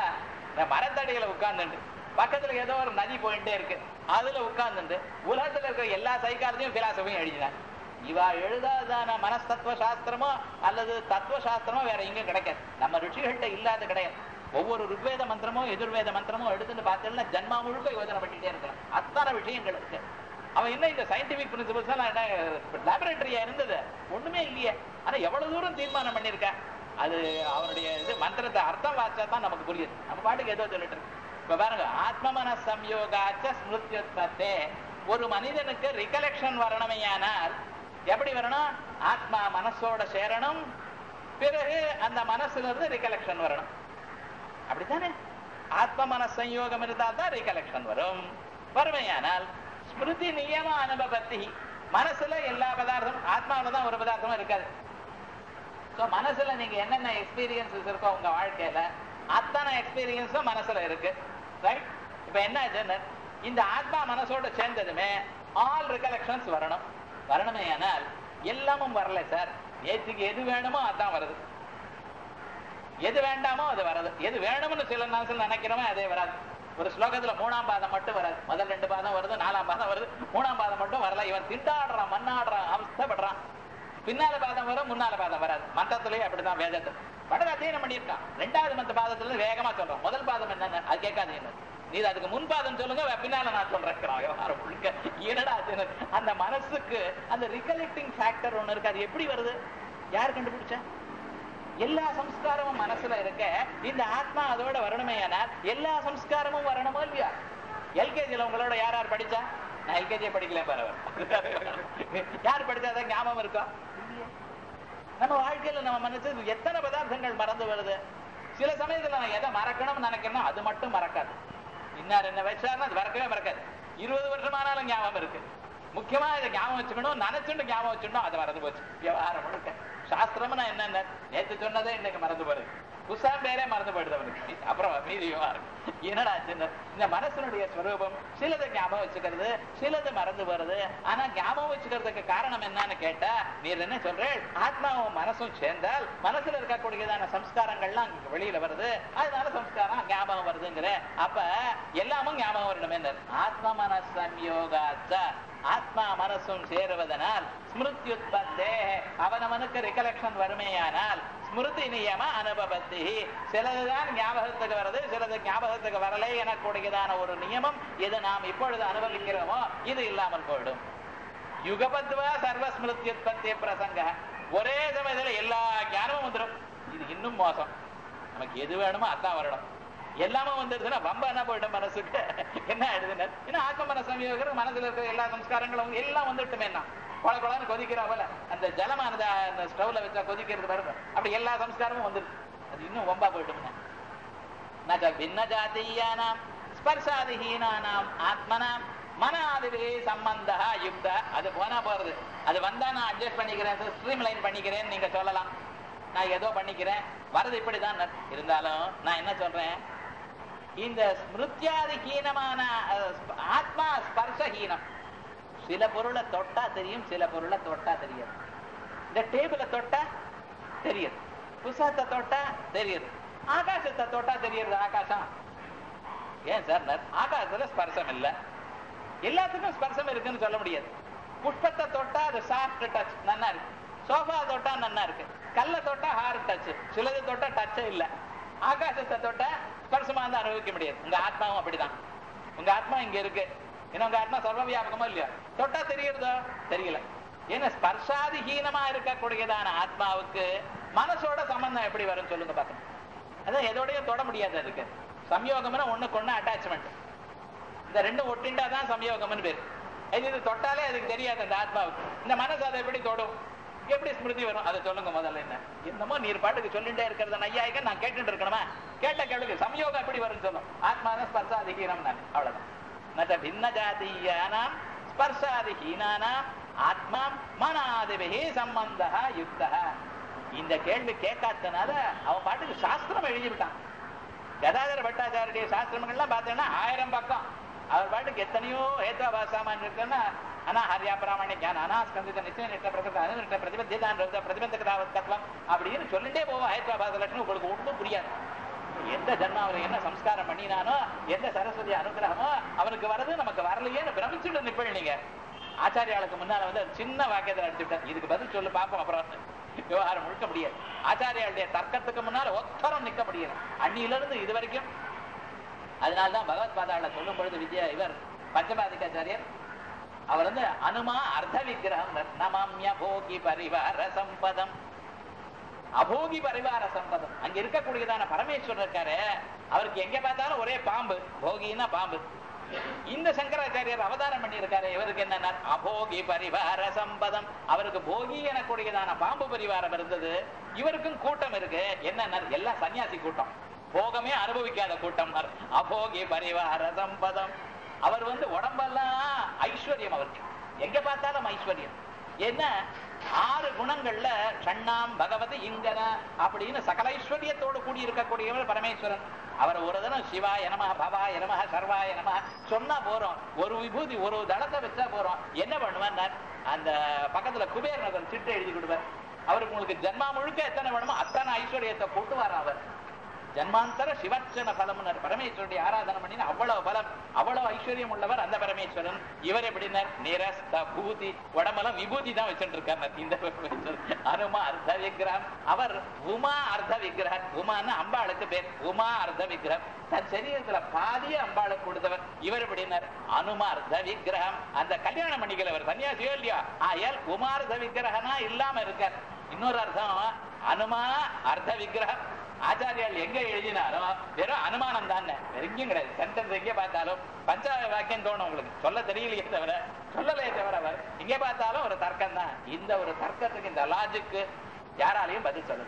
இந்த மரத்தடியில உட்கார்ந்துட்டு பக்கத்துல ஏதோ ஒரு நதி போயிட்டே இருக்கு அதுல உட்கார்ந்துட்டு உலகத்துல இருக்கிற எல்லா சைக்காலத்தையும் பிலாசபியும் எழுதினார் இவா எழுதாதான மனஸ்தத்துவ சாஸ்திரமோ அல்லது தத்துவ சாஸ்திரமோ வேற எங்கேயும் கிடைக்காது நம்ம ருஷிகள்கிட்ட இல்லாத கிடையாது ஒவ்வொரு ருக்வேத மந்திரமோ எதிர்வேத மந்திரமோ எடுத்துட்டு பார்த்தீங்கன்னா ஜன்மா முழுக்க யோஜனை பண்ணிட்டே இருக்கலாம் அத்தனை விஷயங்கள் இருக்கு அவன் என்ன இந்த சயின்டிபிக் பிரின்சிபல்ஸ் எல்லாம் என்ன லேபரேட்டரியா இருந்தது ஒண்ணுமே இல்லையே ஆனா எவ்வளவு தூரம் தீர்மானம் பண்ணிருக்க அது அவருடைய இது மந்திரத்தை அர்த்தம் வாச்சா தான் நமக்கு புரியுது நம்ம பாட்டுக்கு ஏதோ சொல்லிட்டு இருக்கு இப்ப பாருங்க ஆத்ம மன சம்யோகாச்ச ஸ்மிருத்யுத்பத்தே ஒரு மனிதனுக்கு ரிகலெக்ஷன் வரணுமையானால் எப்படி வரணும் ஆத்மா மனசோட சேரணும் பிறகு அந்த மனசுல இருந்து ரிகலெக்ஷன் வரணும் அப்படித்தானே ஆத்ம மன சம்யோகம் இருந்தா தான் ரிகலெக்ஷன் வரும் வறுமையானால் ஸ்மிருதி நியம அனுபவத்தி மனசுல எல்லா பதார்த்தம் ஆத்மாவில தான் ஒரு பதார்த்தமும் இருக்காது சோ மனசுல நீங்க என்னென்ன எக்ஸ்பீரியன்சஸ் இருக்கோ உங்க வாழ்க்கையில அத்தனை எக்ஸ்பீரியன்ஸும் மனசுல இருக்கு ரைட் இப்ப என்ன ஆச்சுன்னு இந்த ஆத்மா மனசோட சேர்ந்ததுமே ஆல் ரிகலெக்ஷன்ஸ் வரணும் வரணுமே ஆனால் எல்லாமும் வரல சார் நேற்றுக்கு எது வேணுமோ அதான் வருது எது வேண்டாமோ அது வராது எது வேணும்னு சில நாள் நினைக்கிறோமோ அதே வராது ஒரு ஸ்லோகத்துல மூணாம் பாதம் மட்டும் வராது முதல் ரெண்டு பாதம் வருது நாலாம் பாதம் வருது மூணாம் பாதம் மட்டும் வரல இவன் திண்டாடுறான் மண்ணாடுறான் அவஸ்தப்படுறான் பின்னால பாதம் வரும் முன்னால பாதம் வராது மந்திரத்திலேயே அப்படிதான் வேதத்தை படம் அத்தியனம் பண்ணியிருக்கான் ரெண்டாவது மத்த பாதத்துல இருந்து வேகமா சொல்றான் முதல் பாதம் என்னன்னு அது கேட்காது என்ன நீ அதுக்கு முன் பாதம் சொல்லுங்க வே- பின்னால நான் சொல்றேன் விவகாரம் முழுக்க என்னடா ஆச்சுன்னு. அந்த மனசுக்கு அந்த ரிகலெக்டிங் ஃபேக்டர் ஒண்ணு இருக்கு அது எப்படி வருது யார் கண்டுபிடிச்சா எல்லா சம்ஸ்காரமும் மனசுல இருக்க இந்த ஆத்மா அதோட வரணுமே ஆனால் எல்லா சம்ஸ்காரமும் வரணுமோ இல்லையா எல்கேஜில உங்களோட யார் யார் படிச்சா நான் எல்கேஜி படிக்கல பரவாயில்ல யார் படிச்சாதான் ஞாபகம் இருக்கா இல்லையே. நம்ம வாழ்க்கையில நம்ம மனசு எத்தனை பதார்த்தங்கள் மறந்து வருது சில சமயத்துல நான் எதை மறக்கணும்னு நினைக்கிறேனோ அது மட்டும் மறக்காது இன்னார் என்ன வச்சாருன்னா அது மறக்கவே மறக்காது இருபது வருஷமானாலும் ஞாபகம் இருக்கு முக்கியமா இதை ஞாபகம் வச்சுக்கணும் நினைச்சுட்டு ஞாபகம் வச்சுக்கணும் அது மறந்து போச்சு விவகாரம் முழுக்க சாஸ்திரம்னா என்னென்ன நேத்து சொன்னதே இன்னைக்கு மறந்து போறது புஸ்தகம் பேரே மறந்து போயிடுது அவனுக்கு அப்புறம் மீதி விவகாரம் என்னடா ஆச்சுன்னு இந்த மனசனுடைய ஸ்வரூபம் சிலதை ஞாபகம் வச்சுக்கிறது சிலது மறந்து வருது ஆனா ஞாபகம் வச்சுக்கிறதுக்கு காரணம் என்னன்னு கேட்டா நீர் என்ன சொல்றேன் ஆத்மாவும் மனசும் சேர்ந்தால் மனசுல இருக்கக்கூடியதான சம்ஸ்காரங்கள்லாம் அங்க வெளியில வருது அதனால சம்ஸ்காரம் ஞாபகம் வருதுங்கிற அப்ப எல்லாமும் ஞாபகம் வரணுமே ஆத்ம மனஸ் சம்யோகாச்ச ஆத்மா மனசும் சேருவதனால் ஸ்மிருத்யுத்பத்தே அவனவனுக்கு ரிகலெக்ஷன் வருமேயானால் ஸ்மிருதி நியம அனுபவத்தி சிலதுதான் ஞாபகத்துக்கு வருது சிலது ஞாபகத்துக்கு வரலை எனக்கூடியதான ஒரு நியமம் இது நாம் இப்பொழுது அனுபவிக்கிறோமோ இது இல்லாமல் போயிடும் யுகபத்வா சர்வ ஸ்மிருத்யுத்பத்தி பிரசங்க ஒரே சமயத்துல எல்லா ஞானமும் வந்துடும் இது இன்னும் மோசம் நமக்கு எது வேணுமோ அதான் வரணும் எல்லாமே வந்துடுதுன்னா வம்ப என்ன போயிடும் மனசுக்கு என்ன ஆயிடுதுன்னு ஏன்னா ஆத்ம மன சமயோகம் மனசுல இருக்கிற எல்லா சம்ஸ்காரங்களும் எல்லாம் வந்துட்டுமே என்ன கொல கொலன்னு கொதிக்கிறா போல அந்த ஜலமானது அந்த ஸ்டவ்ல வச்சா கொதிக்கிறது பாருங்க அப்படி எல்லா சம்ஸ்காரமும் வந்துடுது அது இன்னும் வம்பா போயிட்டுமே நக பின்ன ஜாத்தீயானாம் ஸ்பர்சாதிஹீனானாம் ஆத்மனாம் மன ஆதிவே சம்பந்தா யுக்த அது போனா போறது அது வந்தா நான் அட்ஜஸ்ட் பண்ணிக்கிறேன் ஸ்ட்ரீம் லைன் பண்ணிக்கிறேன் நீங்க சொல்லலாம் நான் ஏதோ பண்ணிக்கிறேன் வரது இப்படிதான் இருந்தாலும் நான் என்ன சொல்றேன் இந்த ஸ்மிருத்தியாதிஹீனமான அஹ், ஸ்ப- ஆத்மா ஸ்பர்சஹீனம் சில பொருளை தொட்டா தெரியும் சில பொருளை தொட்டா தெரியாது இந்த டேபிள தொட்டா தெரியுது புஸ்தகத்தை தொட்டா தெரியுது ஆகாசத்தை தொட்டா தெரியுது ஆகாசம் ஏன் சார் நர்- ஆகாசத்துல ஸ்பர்சம் இல்ல எல்லாத்துக்கும் ஸ்பர்சம் இருக்குன்னு சொல்ல முடியாது புஷ்பத்தை தொட்டா அது சாஃப்ட் டச் நன்னா இருக்கு சோஃபா தொட்டா நன்னா இருக்கு கல்ல தொட்டா ஹார்ட் டச் சிலது தொட்டா டச்சே இல்ல ஆகாசத்தை தொட்டா ஸ்பர்சமா வந்து அனுபவிக்க முடியாது உங்க ஆத்மாவும் அப்படிதான் உங்க ஆத்மா இங்க இருக்கு ஏன்னா உங்க ஆத்மா சர்வ வியாபகமா இல்லையா தொட்டா தெரியுறதோ தெரியல ஏன்னா ஸ்பர்சாதிஹீனமா இருக்கக்கூடியதான ஆத்மாவுக்கு மனசோட சம்பந்தம் எப்படி வரும்னு சொல்லுங்க பாக்கணும் அதான் எதோடயும் தொட முடியாது அதுக்கு சம்யோகம்னா ஒண்ணுக்கு ஒண்ணு அட்டாச்மெண்ட் இந்த ரெண்டும் ஒட்டிண்டா தான் சம்யோகம்னு பேரு இது இது தொட்டாலே அதுக்கு தெரியாது அந்த ஆத்மாவுக்கு இந்த மனசு அதை எப்படி தொடும் எப்படி ஸ்மிருதி வரும் அதை சொல்லுங்க முதல்ல என்ன என்னமோ நீர் பாட்டுக்கு சொல்லிட்டே இருக்கிறத நையாயிக்க நான் கேட்டுட்டு இருக்கணுமா கேட்ட கேளுங்க சம்யோகம் எப்படி வரும்னு சொல்லும் ஆத்மான ஸ்பர்சாதிகீனம் நான் அவ்வளவுதான் நட்ட பின்ன ஜாதீயானாம் ஸ்பர்சாதிஹீனானாம் ஆத்மா மனாதிபிகி சம்பந்தா யுக்தா இந்த கேள்வி கேட்காதனால அவன் பாட்டுக்கு சாஸ்திரம் எழுதிவிட்டான் கதாதர பட்டாச்சாரிய சாஸ்திரங்கள்லாம் பார்த்தீங்கன்னா ஆயிரம் பக்கம் அவர் பாட்டுக்கு எத்தனையோ ஹேத்வாபாசாமான் இருக்குன்னா அனாஹாரியா பிராமணிய ஞான அனாஸ்கந்தித நிச்சய நிஷ்ட பிரகிருத அனுநிஷ்ட பிரதிபத்தியதான் பிரதிபந்தக தாவத் தத்துவம் அப்படின்னு சொல்லிட்டே போவோம் ஹேத்வாபாச லட்சணம் உங்களுக்கு ஒன்றும் புரியாது எந்த ஜன்மாவில என்ன சம்ஸ்காரம் பண்ணினானோ எந்த சரஸ்வதி அனுகிரகமோ அவனுக்கு வரது நமக்கு வரலையேன்னு பிரமிச்சுட்டு நிப்பள் நீங்க ஆச்சாரியாளுக்கு முன்னால வந்து ஒரு சின்ன வாக்கியத்தை அடிச்சுட்டேன் இதுக்கு பதில் சொல்லு பார்ப்போம் அப்புறம் விவகாரம் முழுக்க முடியாது ஆச்சாரியாளுடைய தர்க்கத்துக்கு முன்னால ஒத்தரம் நிக்க முடியல அன்னியில இருந்து இது வரைக்கும் அதனால்தான் பகவத் பாதாள சொல்லும் பொழுது விஜய இவர் பஞ்சபாதிகாச்சாரியர் அவர் வந்து அனுமா அர்த்த விக்கிரகம் நமாமிய போகி பரிவார சம்பதம் அபோகி பரிவார சம்பதம் அங்க இருக்கக்கூடியதான பரமேஸ்வரர் இருக்காரு அவருக்கு எங்க பார்த்தாலும் ஒரே பாம்பு போகின்னா பாம்பு இந்த சங்கராச்சாரியர் அவதாரம் பண்ணி இருக்காரு இவருக்கு என்ன அபோகி பரிவார சம்பதம் அவருக்கு போகி எனக்கூடியதான பாம்பு பரிவாரம் இருந்தது இவருக்கும் கூட்டம் இருக்கு என்ன எல்லாம் சன்னியாசி கூட்டம் போகமே அனுபவிக்காத கூட்டம் அபோகி பரிவார சம்பதம் அவர் வந்து உடம்பெல்லாம் ஐஸ்வர்யம் அவருக்கு எங்க பார்த்தாலும் ஐஸ்வர்யம் என்ன ஆறு குணங்கள்ல ஷண்ணாம் பகவதி இங்கன அப்படின்னு சகல ஐஸ்வர்யத்தோடு கூடி இருக்கக்கூடியவர் பரமேஸ்வரன் அவர் ஒரு தினம் சிவா எனம பவா எனம சர்வா எனம சொன்னா போறோம் ஒரு விபூதி ஒரு தளத்தை வச்சா போறோம் என்ன பண்ணுவார் அந்த பக்கத்துல குபேர் நகர் சிட்டு எழுதி கொடுப்பார் அவருக்கு உங்களுக்கு ஜென்மா முழுக்க எத்தனை வேணுமோ அத்தனை ஐஸ்வர்யத்தை கொண்டு வர அவர் ஜன்மாந்தர சிவர்ச்சன பலம்னர் பரமேஸ்வருடைய ஆராதனை பண்ணின அவ்வளவு பலம் அவ்வளவு ஐஸ்வர்யம் உள்ளவர் அந்த பரமேஸ்வரன் இவர் எப்படினர் நிரஸ்த பூதி உடம்பெல்லாம் விபூதி தான் வச்சுட்டு இருக்கார் இந்த அனுமா அர்த்த விக்கிரகம் அவர் உமா அர்த்த விக்கிரகம் உமான்னு அம்பாளுக்கு பேர் உமா அர்த்த விக்கிரகம் தன் சரீரத்துல பாதிய அம்பாளுக்கு கொடுத்தவர் இவர் எப்படினர் அனுமா அர்த்த விக்கிரகம் அந்த கல்யாணம் பண்ணிக்கல அவர் சன்னியாசியோ இல்லையா ஆயால் உமார்த்த விக்கிரகனா இல்லாம இருக்கார் இன்னொரு அர்த்தம் அனுமா அர்த்த விக்கிரகம் ஆச்சாரியால் எங்க எழுதினாலும் வெறும் அனுமானம் தான் வேற எங்கேயும் கிடையாது சென்டென்ஸ் எங்கே பார்த்தாலும் பஞ்ச வாக்கியம் தோணும் உங்களுக்கு சொல்ல தெரியலையே தவிர சொல்லலையே தவிர அவர் எங்கே பார்த்தாலும் ஒரு தர்க்கம் தான் இந்த ஒரு தர்க்கத்துக்கு இந்த லாஜிக்கு யாராலையும் பதில் சொல்ல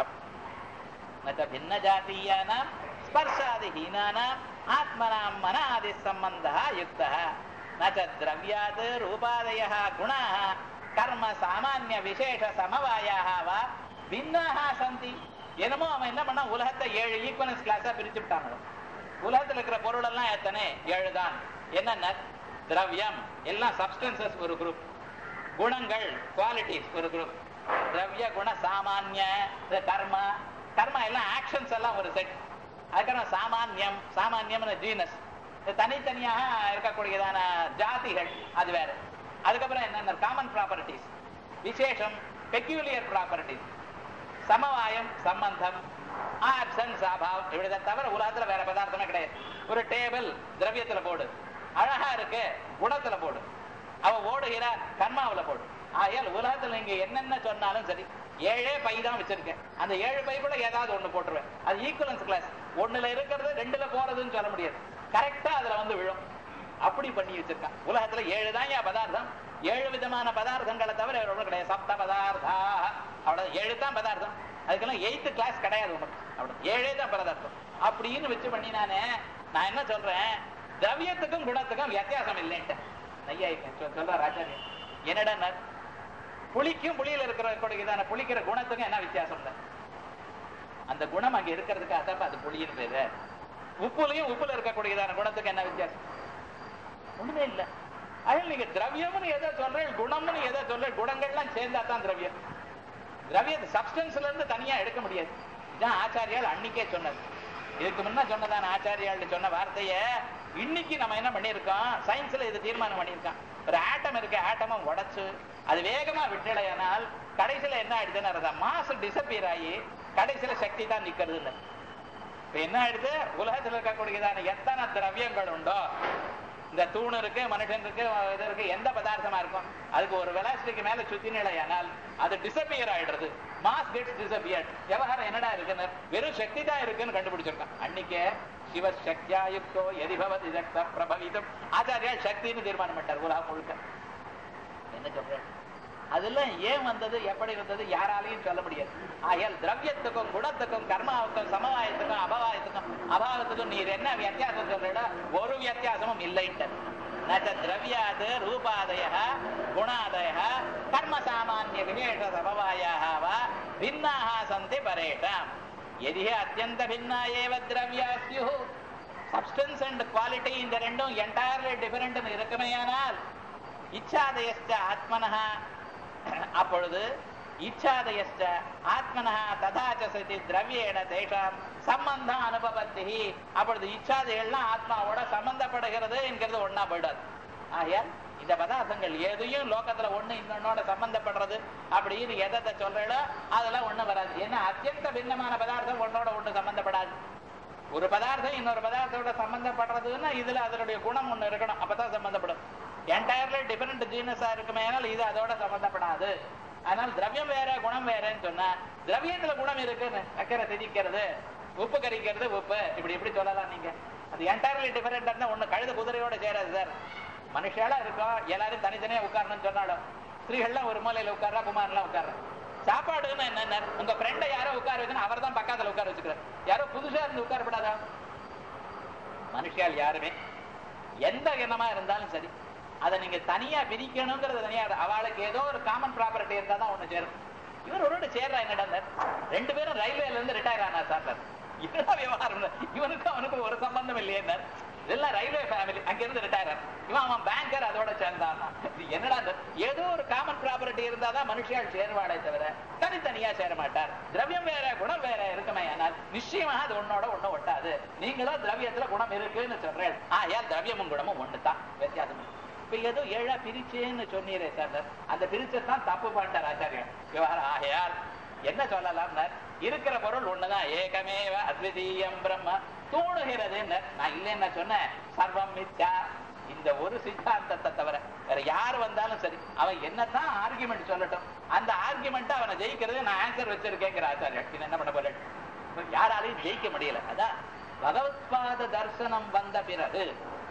முடியாது பின்ன ஜாத்தீயானாம் ஸ்பர்ஷாதிஹீனானாம் ஆத்மனாம் மன ஆதி சம்பந்தா யுக்த நச்ச திரவியாத் ரூபாதய குணாः கர்ம சாமானிய விசேஷ சமவாயாக வா பின்னாக சந்தி என்னமோ அவன் என்ன பண்ணா உலகத்தை ஏழு ஈக்குவலன்ஸ் கிளாஸா பிரிச்சு விட்டாங்க உலகத்துல இருக்கிற பொருள் எல்லாம் எத்தனை ஏழு தான் என்னென்ன திரவியம் எல்லாம் சப்ஸ்டன்சஸ் ஒரு குரூப் குணங்கள் குவாலிட்டிஸ் ஒரு குரூப் திரவிய குண சாமானிய கர்ம கர்மா எல்லாம் ஆக்ஷன்ஸ் எல்லாம் ஒரு செட் அதுக்கப்புறம் சாமானியம் சாமானியம்னு ஜீனஸ் தனித்தனியாக இருக்கக்கூடியதான ஜாதிகள் அது வேற அதுக்கப்புறம் என்னென்ன காமன் ப்ராப்பர்ட்டிஸ் விசேஷம் பெக்யூலியர் ப்ராப்பர்ட்டிஸ் சமவாயம் சம்பந்தம் ஆப்சன்ஸ் அபாவம் இப்படிதை தவிர உலகத்துல வேற பதார்த்தமே கிடையாது ஒரு டேபிள் திரவியத்துல போடு அழகா இருக்கு குணத்துல போடு அவ ஓடுகிறார் கர்மாவில போடு ஆகையால் உலகத்துல நீங்க என்னென்ன சொன்னாலும் சரி ஏழே பை தான் வச்சிருக்கேன் அந்த ஏழு பை கூட ஏதாவது ஒண்ணு போட்டுருவேன் அது ஈக்குவலன்ஸ் கிளாஸ் ஒண்ணுல இருக்கிறது ரெண்டுல போறதுன்னு சொல்ல முடியாது கரெக்டா அதுல வந்து விழும் அப்படி பண்ணி வச்சிருக்கான் உலகத்துல ஏழு தான் ஏன் பதார்த்தம் ஏழு விதமான பதார்த்தங்களை தவிர வேற ஒண்ணும் கிடையாது சப்த பதார்த்தா அவ்வளவு ஏழு தான் பதார்த்தம் அதுக்கெல்லாம் எயித்து கிளாஸ் கிடையாது உனக்கு அவ்வளவு ஏழே தான் பதார்த்தம் அப்படின்னு வச்சு பண்ணினானே நான் என்ன சொல்றேன் திரவியத்துக்கும் குணத்துக்கும் வித்தியாசம் இல்லைன்ட்டு ஐயா சொல்ற ராஜாரியம் என்னடா புளிக்கும் புளியில இருக்கிற கொடுக்குதான புளிக்கிற குணத்துக்கும் என்ன வித்தியாசம் இல்லை அந்த குணம் அங்க இருக்கிறதுக்காக தான் அது புளியின் பேரு உப்புலையும் உப்புல இருக்கக்கூடியதான குணத்துக்கு என்ன வித்தியாசம் ஒண்ணுமே இல்லை அதில் நீங்க திரவியம்னு எதை சொல்றேன் குணம்னு எதை சொல்றேன் குணங்கள்லாம் சேர்ந்தா தான் திரவியம் திரவியத்தை சப்ஸ்டன்ஸ்ல இருந்து தனியா எடுக்க முடியாது இதான் ஆச்சாரியால் அன்னைக்கே சொன்னது இதுக்கு முன்ன சொன்னதான ஆச்சாரியால் சொன்ன வார்த்தைய இன்னைக்கு நம்ம என்ன பண்ணியிருக்கோம் சயின்ஸ்ல இது தீர்மானம் பண்ணியிருக்கோம் ஒரு ஆட்டம் இருக்கு ஆட்டமும் உடைச்சு அது வேகமா விட்டலையானால் கடைசியில என்ன ஆயிடுதுன்னு மாசு டிசப்பியர் ஆகி கடைசியில சக்தி தான் நிக்கிறது இப்ப என்ன ஆயிடுது உலகத்துல இருக்கக்கூடியதான எத்தனை திரவியங்கள் உண்டோ இந்த தூண் இருக்கு மனுஷன் இருக்கு இது இருக்கு எந்த பதார்த்தமா இருக்கும் அதுக்கு ஒரு வெலாசிட்டிக்கு மேல சுத்தி நிலையானால் அது டிசப்பியர் ஆயிடுறது மாஸ் கெட்ஸ் டிசப்பியர் விவகாரம் என்னடா இருக்குன்னு வெறும் சக்தி தான் இருக்குன்னு கண்டுபிடிச்சிருக்கான் அன்னைக்கே சிவ சக்தியாயுக்தோ எதிபவத் இதக்த பிரபவிதம் ஆச்சாரியா சக்தின்னு தீர்மானம் பண்ணிட்டார் உலகம் முழுக்க என்ன சொல்றேன் அதெல்லாம் ஏன் வந்தது எப்படி வந்தது யாராலையும் சொல்ல முடியாது ஆகையால் திரவியத்துக்கும் குணத்துக்கும் கர்மாவுக்கும் சமவாயத்துக்கும் அபவாயத்துக்கும் அபாவத்துக்கும் நீர் என்ன வித்தியாசம் சொல்றீடா ஒரு வித்தியாசமும் இல்லைன்ட்டு நச்ச திரவியாது ரூபாதய குணாதய கர்ம சாமானிய விசேஷ சமவாயாக வா பின்னாக சந்தி பரேஷாம் எதிக அத்தியந்த பின்னா ஏவ திரவியா ஸ்யு சப்ஸ்டன்ஸ் அண்ட் குவாலிட்டி இந்த ரெண்டும் என்டையர்லி டிஃபரெண்ட் இருக்குமேயானால் இச்சாதயஸ்ட ஆத்மனஹா அப்பொழுது இச்சாதயச்ச ஆத்மனः ததா ச சதி திரவியேன தேஷாம் சம்பந்தம் அனுபவத்தி அப்பொழுது இச்சாதைகள்லாம் ஆத்மாவோட சம்பந்தப்படுகிறது என்கிறது ஒண்ணா போயிடாது ஆகையால் இந்த பதார்த்தங்கள் எதையும் லோகத்துல ஒண்ணு இன்னொன்னோட சம்பந்தப்படுறது அப்படின்னு எதை சொல்றீங்களோ அதெல்லாம் ஒண்ணு வராது ஏன்னா அத்தியந்த பின்னமான பதார்த்தம் ஒன்னோட ஒண்ணு சம்பந்தப்படாது ஒரு பதார்த்தம் இன்னொரு பதார்த்தத்தோட சம்பந்தப்படுறதுன்னா இதுல அதனுடைய குணம் ஒண்ணு இருக்கணும் அப்பதான் சம்பந்தப்படும் என்டையர்லி டிஃபரெண்ட் ஜீனஸா இருக்குமே இது அதோட சம்பந்தப்படாது அதனால திரவியம் வேற குணம் வேறன்னு சொன்னா திரவியத்துல குணம் இருக்குன்னு சக்கரை திதிக்கிறது உப்பு கரிக்கிறது உப்பு இப்படி இப்படி சொல்லலாம் நீங்க அது என்டையர்லி டிஃபரெண்ட் ஒண்ணு கழுத குதிரையோட சேராது சார் மனுஷாலா இருக்கும் எல்லாரும் தனித்தனியா உட்காரணும்னு சொன்னாலும் ஸ்திரீகள்லாம் ஒரு மூலையில உட்கார்றா குமாரெல்லாம் உட்கார்றா சாப்பாடுன்னு என்ன உங்க ஃப்ரெண்டை யாரோ உட்கார வைக்கணும் அவர் தான் பக்கத்துல உட்கார வச்சுக்கிறார் யாரோ புதுசா இருந்து உட்காரப்படாதா மனுஷியால் யாருமே எந்த எண்ணமா இருந்தாலும் சரி அதை நீங்க தனியா பிரிக்கணுங்கிறது தனியா அவளுக்கு ஏதோ ஒரு காமன் ப்ராப்பர்ட்டி இருந்தா தான் ஒண்ணு சேரும் இவர் ஒருவரோட சேர்றா என்னடா ரெண்டு பேரும் ரயில்வேல இருந்து ரிட்டையர் ஆனா சார் இவனா விவகாரம் இவனுக்கும் அவனுக்கும் ஒரு சம்பந்தம் இல்லையே இதெல்லாம் ரயில்வே ஃபேமிலி அங்க இருந்து ரிட்டையர் இவன் அவன் பேங்கர் அதோட சேர்ந்தான் இது என்னடா ஏதோ ஒரு காமன் ப்ராப்பர்ட்டி இருந்தாதான் மனுஷியால் சேருவாடே தவிர தனித்தனியா சேர மாட்டார் திரவியம் வேற குணம் வேற இருக்குமே ஆனால் நிச்சயமாக அது உன்னோட ஒண்ணு ஒட்டாது நீங்களும் திரவியத்துல குணம் இருக்குன்னு சொல்றேன் ஆயால் திரவியமும் குணமும் ஒண்ணுதான் வித்தியாசம் இப்ப ஏதோ ஏழா பிரிச்சேன்னு சொன்னீரே சார் அந்த பிரிச்சதான் தப்பு பண்ணிட்டார் ஆச்சாரியன் விவகாரம் ஆகையால் என்ன சொல்லலாம் இருக்கிற பொருள் ஒண்ணுதான் ஏகமேவ அத்விதீயம் பிரம்ம தூணுகிறதுன்னு நான் இல்லைன்னு சொன்னேன் சர்வம் மித்யா இந்த ஒரு சித்தாந்தத்தை தவிர வேற யார் வந்தாலும் சரி அவன் என்னதான் ஆர்குமெண்ட் சொல்லட்டும் அந்த ஆர்குமெண்ட் அவனை ஜெயிக்கிறது நான் ஆன்சர் வச்சிருக்கேங்கிற ஆச்சாரியன் என்ன பண்ண போறேன் யாராலையும் ஜெயிக்க முடியல அதான் பகவத்பாத தர்சனம் வந்த பிறகு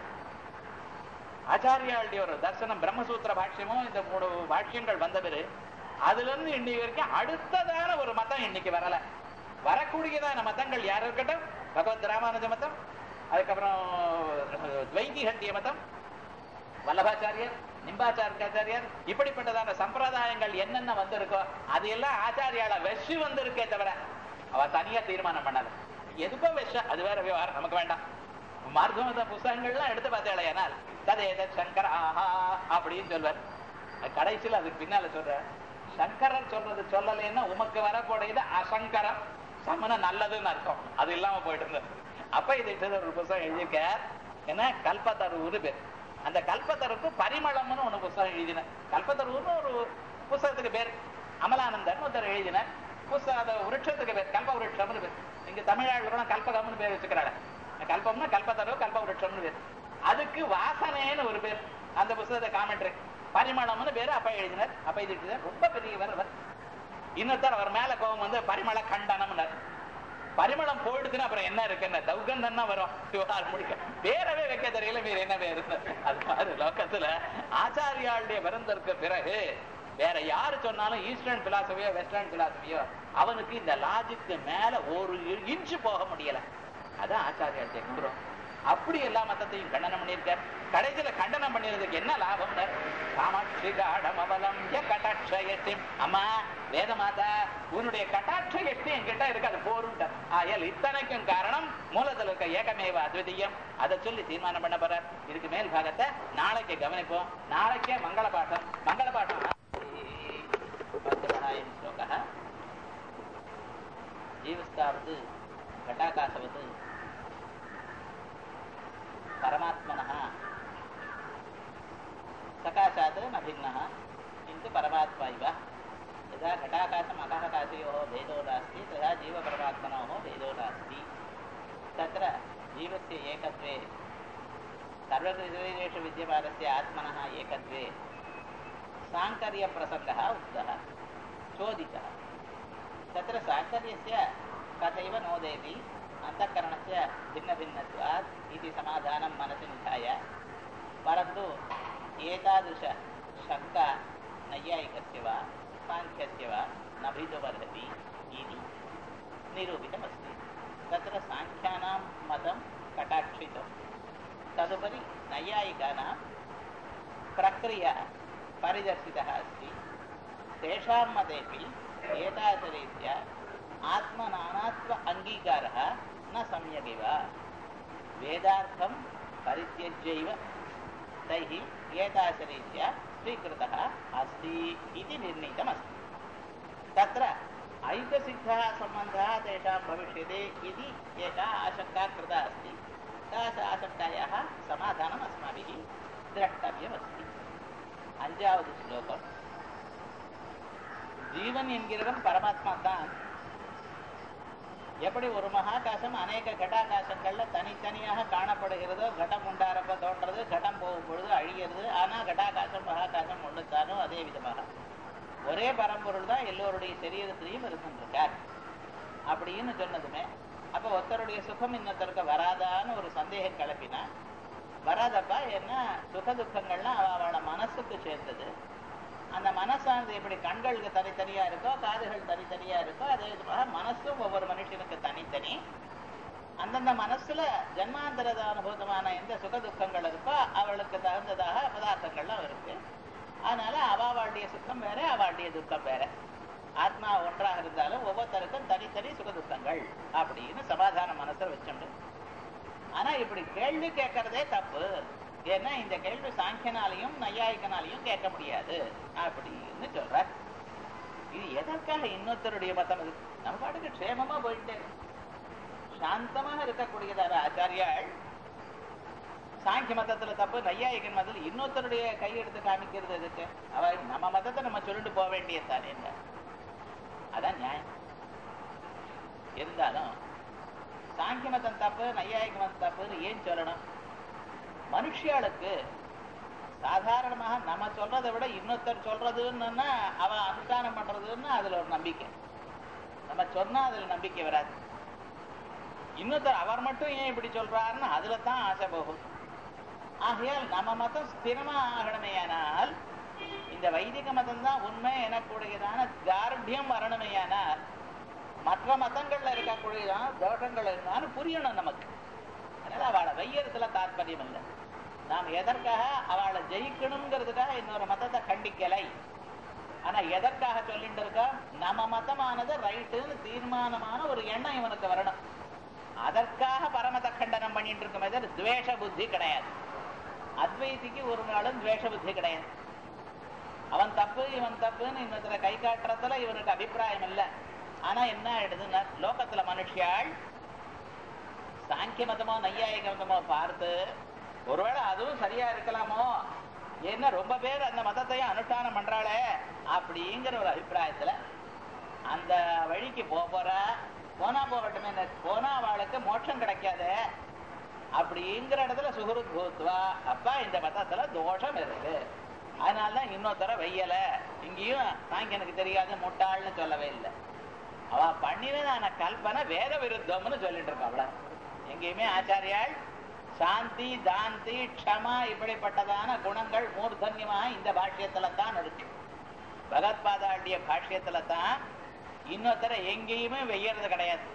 ஆச்சாரியாளுடைய ஒரு தர்சனம் பிரம்மசூத்திர பாஷ்யமும் இந்த மூணு பாஷ்யங்கள் வந்த பிறகு அதுல இருந்து இன்னைக்கு வரைக்கும் அடுத்ததான ஒரு மதம் இன்னைக்கு வரல வரக்கூடியதான மதங்கள் யார் இருக்கட்டும் பகவத் ராமானுஜ மதம் அதுக்கப்புறம் துவைதிகண்டிய மதம் வல்லபாச்சாரியர் நிம்பாச்சாரியாச்சாரியார் இப்படிப்பட்டதான சம்பிரதாயங்கள் என்னென்ன வந்திருக்கோ அது எல்லாம் ஆச்சாரியால வெஷு வந்திருக்கே தவிர அவ தனியா தீர்மானம் பண்ணாது எதுக்கோ வெஷ அது வேற விவகாரம் நமக்கு வேண்டாம் மார்க்கமத புஸ்தகங்கள்லாம் எடுத்து பார்த்தேனால் ததேத சங்கர் ஆஹா அப்படின்னு சொல்வார் கடைசியில் அதுக்கு பின்னால சொல்ற சங்கரர் சொல்றது சொல்லலைன்னா உமக்கு வரக்கூடியது அசங்கரம் சமன நல்லதுன்னு அர்த்தம் அது இல்லாம போயிட்டு இருந்தது அப்ப இது ஒரு புஸ்தகம் எழுதியிருக்க என்ன கல்பத்தருன்னு பேர் அந்த கல்பத்தருக்கு பரிமளம்னு ஒண்ணு புஸ்தகம் எழுதின கல்பத்தருன்னு ஒரு புஸ்தகத்துக்கு பேர் அமலானந்தன் ஒருத்தர் எழுதின புஸ்தக அந்த விருட்சத்துக்கு பேர் கல்ப விருட்சம்னு பேர் இங்க தமிழ்நாடு கூட கல்பகம்னு பேர் வச்சுக்கிறாங்க கல்பம்னா கல்பத்தரு கல்ப விருட்சம்னு பேர் அதுக்கு வாசனைன்னு ஒரு பேர் அந்த புஸ்தகத்தை காமெண்ட்ரி பரிமளம்னு பேரு அப்ப எழுதினார் அப்ப இது ரொம்ப பெரியவர் அவர் இன்னொருத்தர் அவர் மேல கோபம் வந்து பரிமள கண்டனம்னார் பரிமளம் போயிடுதுன்னா அப்புறம் என்ன இருக்குன்னு தௌகந்தம் தான் வரும் விவகாரம் முடிக்க பேரவே வைக்க தெரியல வேற என்ன பேரு அது மாதிரி லோக்கத்துல ஆச்சாரியாளுடைய பிறந்தற்கு பிறகு வேற யாரு சொன்னாலும் ஈஸ்டர்ன் பிலாசபியோ வெஸ்டர்ன் பிலாசபியோ அவனுக்கு இந்த லாஜிக்கு மேல ஒரு இன்ச்சு போக முடியல அதான் ஆச்சாரியால் கேட்கிறோம் அப்படி எல்லா மதத்தையும் கண்டனம் பண்ணியிருக்கார் கடைசியில கண்டனம் பண்ணினதுக்கு என்ன லாபம் காமாட்சி காடம் அவலம் கட்டாட்சயத்தையும் அம்மா வேத மாதா உன்னுடைய கட்டாட்ச எட்டு என்கிட்ட இருக்கு அது போருண்ட ஆயல் இத்தனைக்கும் காரணம் மூலத்தில் இருக்க ஏகமேவ அத்விதீயம் அதை சொல்லி தீர்மானம் பண்ண போறார் இதுக்கு மேல் பாகத்தை நாளைக்கு கவனிப்போம் நாளைக்கே மங்கள பாட்டம் மங்கள பாட்டம் பஞ்சமனாயம் ஸ்லோகः जीवस्तावत् घटाकाशवत् परमात्मनः सकाशात् न भिन्नः किन्तु परमात्मा इव यदा घटाकाशम् अकाशकाशयोः भेदो नास्ति तथा जीवपरमात्मनोः भेदो नास्ति तत्र जीवस्य एकत्वे सर्वशरीरेषु विद्यमानस्य आत्मनः एकत्वे साङ्कर्यप्रसङ्गः उक्तः चोदितः तत्र साङ्कर्यस्य कथैव नोदेति अन्तःकरणस्य भिन्नभिन्नत्वात् इति समाधानं मनसि निधाय परन्तु एतादृशशङ्का नैयायिकस्य वा साङ्ख्यस्य वा न भवितुमर्हति इति निरूपितमस्ति तत्र साङ्ख्यानां मतं कटाक्षितं तदुपरि नैयायिकानां प्रक्रिया परिदर्शितः अस्ति तेषां मतेपि एतादृशरीत्या आत्मनानात्व अङ्गीकारः न सम्यगेव वेदार्थं परित्यज्यैव तैः एतादृशरीत्या स्वीकृतः अस्ति इति निर्णीतमस्ति तत्र ऐकसिद्धः सम्बन्धः तेषां भविष्यति इति एका आशङ्का कृता अस्ति तास आशङ्कायाः समाधानम् अस्माभिः द्रष्टव्यमस्ति அஞ்சாவது ஸ்லோகம் ஜீவன் என்கிறவன் பரமாத்மா தான் எப்படி ஒரு மகாகாசம் அநேக கட்டாகாசங்கள்ல தனித்தனியாக காணப்படுகிறதோ கடம் உண்டாரப்ப தோன்றது கடம் போகும் பொழுது அழிகிறது ஆனா கட்டாகாசம் மகாகாசம் ஒன்றுத்தானோ அதே விதமாக ஒரே பரம்பொருள் தான் எல்லோருடைய சரீரத்திலையும் இருந்துருக்கார் அப்படின்னு சொன்னதுமே அப்ப ஒருத்தருடைய சுகம் இன்னொருத்தருக்கு வராதான்னு ஒரு சந்தேகம் கிளப்பினா வராதப்பா என்ன சுக துக்கங்கள்லாம் அவ அவளோட மனசுக்கு சேர்ந்தது அந்த மனசானது எப்படி கண்களுக்கு தனித்தனியா இருக்கோ காதுகள் தனித்தனியா இருக்கோ அதே விதமாக மனசும் ஒவ்வொரு மனுஷனுக்கு தனித்தனி அந்தந்த மனசுல ஜன்மாந்தரத அனுபூதமான எந்த சுக துக்கங்கள் இருக்கோ அவளுக்கு தகுந்ததாக பதார்த்தங்கள்லாம் இருக்கு அதனால அவாவாளுடைய சுத்தம் வேற அவாளுடைய துக்கம் வேற ஆத்மா ஒன்றாக இருந்தாலும் ஒவ்வொருத்தருக்கும் தனித்தனி சுக துக்கங்கள் அப்படின்னு சமாதான மனசுல வச்சுண்டு ஆனா இப்படி கேள்வி கேட்கறதே தப்பு ஏன்னா இந்த கேள்வி சாங்கியனாலையும் நையாயிக்கனாலையும் கேட்க முடியாது அப்படின்னு சொல்ற இது எதற்காக இன்னொருத்தருடைய மதம் இது நம்ம பாட்டுக்கு க்ஷேமமா போயிட்டே இருக்கு. சாந்தமாக இருக்கக்கூடியதான ஆச்சாரியாள் சாங்கிய மதத்துல தப்பு நையாயிகன் மதத்துல இன்னொருத்தருடைய கை எடுத்து காமிக்கிறது எதுக்கு அவ நம்ம மதத்தை நம்ம சொல்லிட்டு போக வேண்டியது தானே அதான் நியாயம் இருந்தாலும் சாங்கிய மதம் தப்பு நையாயிக மதம் தப்புன்னு ஏன் சொல்லணும் மனுஷியாளுக்கு சாதாரணமாக நம்ம சொல்றதை விட இன்னொருத்தர் சொல்றதுன்னா அவ அனுஷ்டானம் பண்றதுன்னு அதுல ஒரு நம்பிக்கை நம்ம சொன்னா அதுல நம்பிக்கை வராது இன்னொருத்தர் அவர் மட்டும் ஏன் இப்படி சொல்றாருன்னு அதுல தான் ஆசை போகும் ஆகையால் நம்ம மதம் ஸ்திரமா ஆகணுமேயானால் இந்த வைதிக மதம் தான் உண்மை எனக்கூடியதான தார்டியம் வரணுமேயானால் மற்ற மதங்கள்ல இருக்கக்கூடியதான தோஷங்கள் இருந்தாலும் புரியணும் நமக்கு அதனால அவளை வையறதுல தாற்பயம் இல்லை நாம் எதற்காக அவளை ஜெயிக்கணுங்கிறதுக்காக இன்னொரு மதத்தை கண்டிக்கலை ஆனா எதற்காக சொல்லிட்டு இருக்கா நம்ம மதமானது ரைட்டுன்னு தீர்மானமான ஒரு எண்ணம் இவனுக்கு வரணும் அதற்காக பரமத கண்டனம் பண்ணிட்டு இருக்கும் போது துவேஷ புத்தி கிடையாது அத்வைதிக்கு ஒரு நாளும் துவேஷ புத்தி கிடையாது அவன் தப்பு இவன் தப்புன்னு இன்னொருத்தர கை காட்டுறதுல இவனுக்கு அபிப்பிராயம் இல்லை ஆனா என்ன ஆயிடுதுன்னா லோகத்துல மனுஷியாள் சாங்கிய மதமோ நையாயிக மதமோ பார்த்து ஒருவேளை அதுவும் சரியா இருக்கலாமோ ஏன்னா ரொம்ப பேர் அந்த மதத்தையும் அனுஷ்டானம் பண்றாளே அப்படிங்கிற ஒரு அபிப்பிராயத்துல அந்த வழிக்கு போக போறா போனா போகட்டுமே இந்த போனா அவளுக்கு மோட்சம் கிடைக்காது அப்படிங்கிற இடத்துல சுகுருத் பூத்துவா அப்பா இந்த மதத்துல தோஷம் இருக்கு அதனாலதான் இன்னொருத்தர வெய்யல இங்கேயும் நான் எனக்கு தெரியாது முட்டாள்னு சொல்லவே இல்லை அவ பண்ணினதான கல்பனை வேத விருத்தம்னு சொல்லிட்டு இருக்கா அவள எங்கேயுமே ஆச்சாரியாள் சாந்தி தாந்தி க்ஷமா இப்படிப்பட்டதான குணங்கள் மூர்தன்யமாக இந்த பாஷ்யத்துல தான் இருக்கு பகவத்பாதாண்டிய பாஷ்யத்துல தான் இன்னொருத்தர எங்கேயுமே வெய்யறது கிடையாது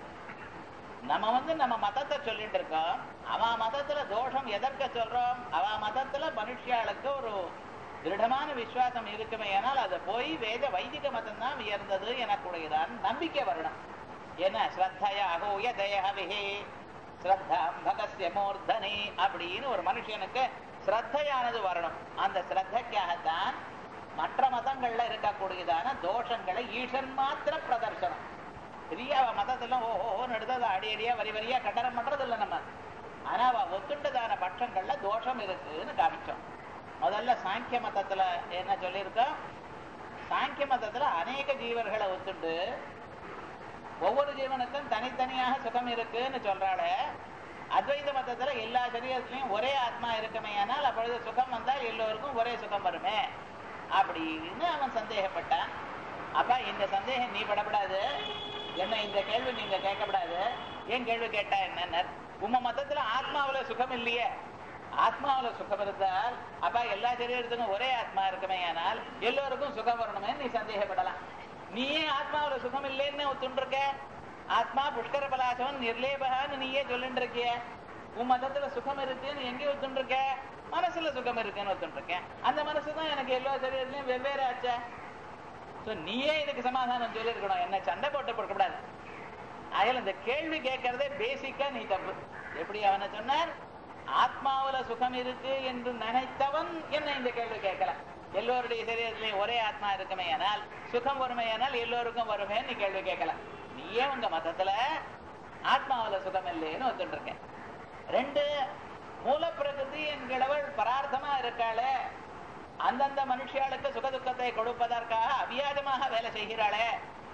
நம்ம வந்து நம்ம மதத்தை சொல்லிட்டு இருக்கோம் அவ மதத்துல தோஷம் எதற்க சொல்றோம் அவ மதத்துல மனுஷியாளுக்கு ஒரு திருடமான விசுவாசம் இருக்குமே ஆனால் அதை போய் வேத வைதிக மதம் தான் உயர்ந்தது எனக்குடையதான் நம்பிக்கை வரணும் என்ன ஸ்ரத்தையா அகோய தயஹவிஹே ஸ்ரத்தாம் பகஸ்ய மூர்தனி அப்படின்னு ஒரு மனுஷனுக்கு ஸ்ரத்தையானது வரணும் அந்த ஸ்ரத்தைக்காகத்தான் மற்ற மதங்கள்ல இருக்கக்கூடியதான தோஷங்களை ஈசன் மாத்திர பிரதர்சனம் பெரிய அவ மதத்துல ஓஹோன்னு எடுத்து அதை அடி அடியா வரி வரியா கண்டனம் பண்றது இல்லை நம்ம ஆனா அவ ஒத்துண்டதான பட்சங்கள்ல தோஷம் இருக்குன்னு காமிச்சோம் முதல்ல சாங்கிய மதத்துல என்ன சொல்லியிருக்கோம் சாங்கிய மதத்துல அநேக ஜீவர்களை ஒத்துண்டு ஒவ்வொரு ஜீவனுக்கும் தனித்தனியாக சுகம் இருக்குன்னு சொல்றாளே அத்வைத மதத்துல எல்லா சரீரத்திலையும் ஒரே ஆத்மா இருக்குமே ஆனால் அப்பொழுது சுகம் வந்தால் எல்லோருக்கும் ஒரே சுகம் வருமே அப்படின்னு அவன் சந்தேகப்பட்டான் அப்பா இந்த சந்தேகம் நீ படப்படாது என்ன இந்த கேள்வி நீங்க கேட்கப்படாது ஏன் கேள்வி கேட்டா என்ன உம்ம மதத்துல ஆத்மாவுல சுகம் இல்லையே ஆத்மாவுல சுகம் இருந்தால் அப்பா எல்லா சரீரத்துக்கும் ஒரே ஆத்மா இருக்குமே ஆனால் எல்லோருக்கும் சுகம் வரணுமே நீ சந்தேகப்படலாம் நீயே ஆத்மாவுல சுகம் இல்லைன்னு ஒத்துண்டிருக்க ஆத்மா புஷ்கர பலாசவன் நிர்லேபகான்னு நீயே சொல்லிட்டு இருக்கிய உன் மதத்துல சுகம் இருக்குன்னு எங்கே ஒத்துண்டிருக்க மனசுல சுகம் இருக்குன்னு ஒத்துண்டிருக்கேன் அந்த மனசு தான் எனக்கு எல்லா சரீரத்திலையும் வெவ்வேறு ஆச்சா சோ நீயே இதுக்கு சமாதானம் சொல்லியிருக்கணும் என்ன சண்டை போட்டு கொடுக்கக்கூடாது அதில் இந்த கேள்வி கேட்கறதே பேசிக்கா நீ தப்பு எப்படி அவனை சொன்னார் ஆத்மாவுல சுகம் இருக்கு என்று நினைத்தவன் என்ன இந்த கேள்வி கேட்கல எல்லோருடைய சரீரத்திலையும் ஒரே ஆத்மா இருக்குமே ஆனால் சுகம் வருமையானால் எல்லோருக்கும் வருமேன்னு நீ கேள்வி கேட்கலாம் நீயே உங்க மதத்துல ஆத்மாவுல சுகம் இல்லைன்னு ஒத்துட்டு இருக்கேன் ரெண்டு மூலப்பிரகிருதி என்கிறவள் பரார்த்தமா இருக்காளே அந்தந்த மனுஷியாளுக்கு சுகதுக்கத்தை கொடுப்பதற்காக அவியாஜமாக வேலை செய்கிறாளே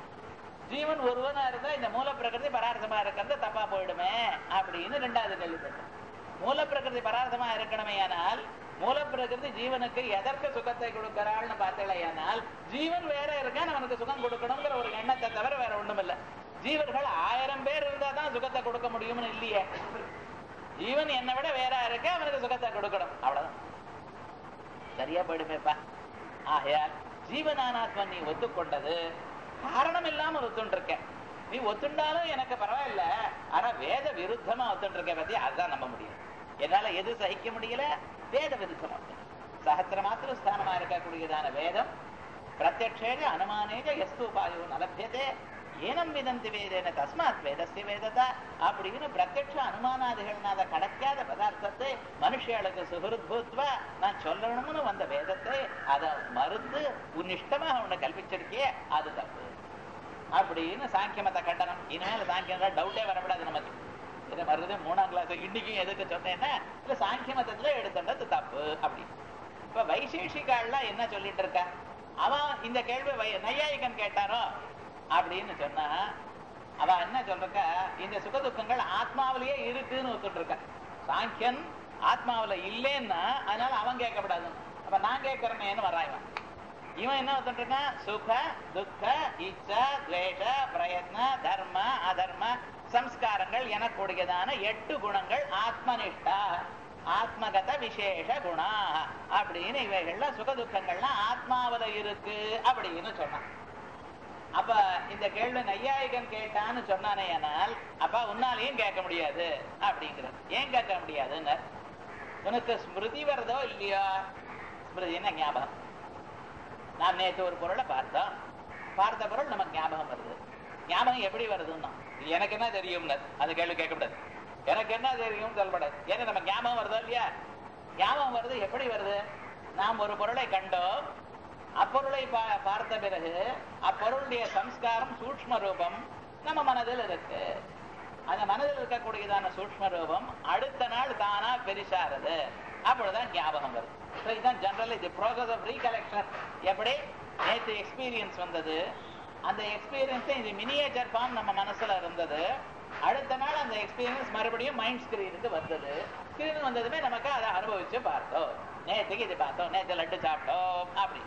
ஜீவன் ஒருவனா இருந்தா இந்த மூலப்பிரகிருதி பரார்த்தமா இருக்கிறது தப்பா போயிடுமே அப்படின்னு ரெண்டாவது கேள்வி கேட்டேன் மூலப்பிரகிருதி பரார்த்தமா இருக்கணுமே ஆனால் மூலப்பிரகிருதி ஜீவனுக்கு எதற்கு சுகத்தை கொடுக்கிறாள்னு பார்த்தலையானால் ஜீவன் வேற இருக்கான் அவனுக்கு சுகம் கொடுக்கணுங்கிற ஒரு எண்ணத்தை தவிர வேற ஒண்ணும் இல்ல ஜீவர்கள் ஆயிரம் பேர் இருந்தா தான் சுகத்தை கொடுக்க முடியும்னு இல்லையே ஜீவன் என்னை விட வேற இருக்கு அவனுக்கு சுகத்தை கொடுக்கணும் அவ்வளவுதான் சரியா போயிடுமேப்பா ஆகையால் ஜீவனானாத்மன் நீ ஒத்துக்கொண்டது காரணம் இல்லாம ஒத்துண்டிருக்க நீ ஒத்துண்டாலும் எனக்கு பரவாயில்ல ஆனா வேத விருத்தமா ஒத்துண்டிருக்க பத்தி அதுதான் நம்ப முடியும் என்னால எது சகிக்க முடியல வேத விருத்தமா சகசிர மாத்திர ஸ்தானமா இருக்கக்கூடியதான வேதம் பிரத்யக்ஷேஜ அனுமானேஜ எஸ்து உபாயோ நலபியதே ஏனம் விதந்தி வேதேன தஸ்மாத் வேதஸ்ய வேததா அப்படின்னு பிரத்யக்ஷ அனுமானாதிகள்னால கிடைக்காத பதார்த்தத்தை மனுஷியாளுக்கு சுகிருத்பூத்வா நான் சொல்லணும்னு வந்த வேதத்தை அதை மறுத்து உன் இஷ்டமா உன்னை கல்பிச்சிருக்கியே அது தப்பு அப்படின்னு சாங்கிய மத கண்டனம் இனிமேல சாங்கியம் டவுட்டே வரக்கூடாது நமக்கு இதை மறுபடியும் மூணாம் கிளாஸ் இன்னைக்கும் எதுக்கு சொன்னேன்னா இல்ல சாங்கிய மதத்துல எடுத்துட்டது தப்பு அப்படி இப்ப வைசேஷிகாள்லாம் என்ன சொல்லிட்டு இருக்கா அவன் இந்த கேள்வி வை- நையாயிகன் கேட்டாரோ அப்படின்னு சொன்னா அவ என்ன சொல்றக்க இந்த சுகதுக்கங்கள் ஆத்மாவிலேயே இருக்குன்னு ஒத்துட்டு இருக்க சாங்கியன் ஆத்மாவுல இல்லைன்னா அதனால அவன் கேட்கக்கூடாது அப்ப நான் கேட்கறேன்னு வர்றான் இவன் இவன் என்ன ஒத்துட்டு இருக்கான் சுக துக்க இச்சா துவேஷ பிரயத்ன தர்ம அதர்ம சம்ஸ்காரங்கள் எனக்கூடியதான எட்டு குணங்கள் ஆத்மனிஷ்டா ஆத்மகத விசேஷ குணா அப்படின்னு இவைகள்ல சுகதுக்கங்கள்லாம் ஆத்மாவில இருக்கு அப்படின்னு சொன்னான் அப்ப இந்த கேள்வி நையாயிகன் கேட்டான்னு சொன்னானே ஆனால் அப்ப உன்னாலையும் கேட்க முடியாது அப்படிங்கிறது ஏன் கேட்க முடியாதுன்னு உனக்கு ஸ்மிருதி வருதோ இல்லையா ஸ்மிருதின்னா ஞாபகம் நாம் நேற்று ஒரு பொருளை பார்த்தோம் பார்த்த பொருள் நமக்கு ஞாபகம் வருது ஞாபகம் எப்படி வருதுன்னா இது எனக்கு என்ன தெரியும்னு அந்த கேள்வி கேட்கக்கூடாது எனக்கு என்ன தெரியும் சொல்லப்படாது ஏன்னா நம்ம ஞாபகம் வருதோ இல்லையா ஞாபகம் வருது எப்படி வருது நாம் ஒரு பொருளை கண்டோம் அப்பொருளை பா- பார்த்த பிறகு அப்பொருளுடைய சம்ஸ்காரம் சூக்ஷ்ம ரூபம் நம்ம மனதில் இருக்கு அந்த மனதில் இருக்கக்கூடியதான சூக்ஷ்ம ரூபம் அடுத்த நாள் தானா பெரிசாருது அப்பொழுதுதான் ஞாபகம் வருது So இதுதான் ஜெனரல் இது ப்ரோசஸ் ஆஃப் ரீகலெக்ஷன் எப்படி நேற்று எக்ஸ்பீரியன்ஸ் வந்தது அந்த எக்ஸ்பீரியன்ஸ் இது மினியேச்சர் ஃபார்ம் நம்ம மனசுல இருந்தது அடுத்த நாள் அந்த எக்ஸ்பீரியன்ஸ் மறுபடியும் மைண்ட் ஸ்கிரீனுக்கு வந்தது ஸ்கிரீன் வந்ததுமே நமக்கு அதை அனுபவிச்சு பார்த்தோம் நேற்றுக்கு இது பார்த்தோம் நேற்று லட்டு சாப்பிட்டோம் அப்படி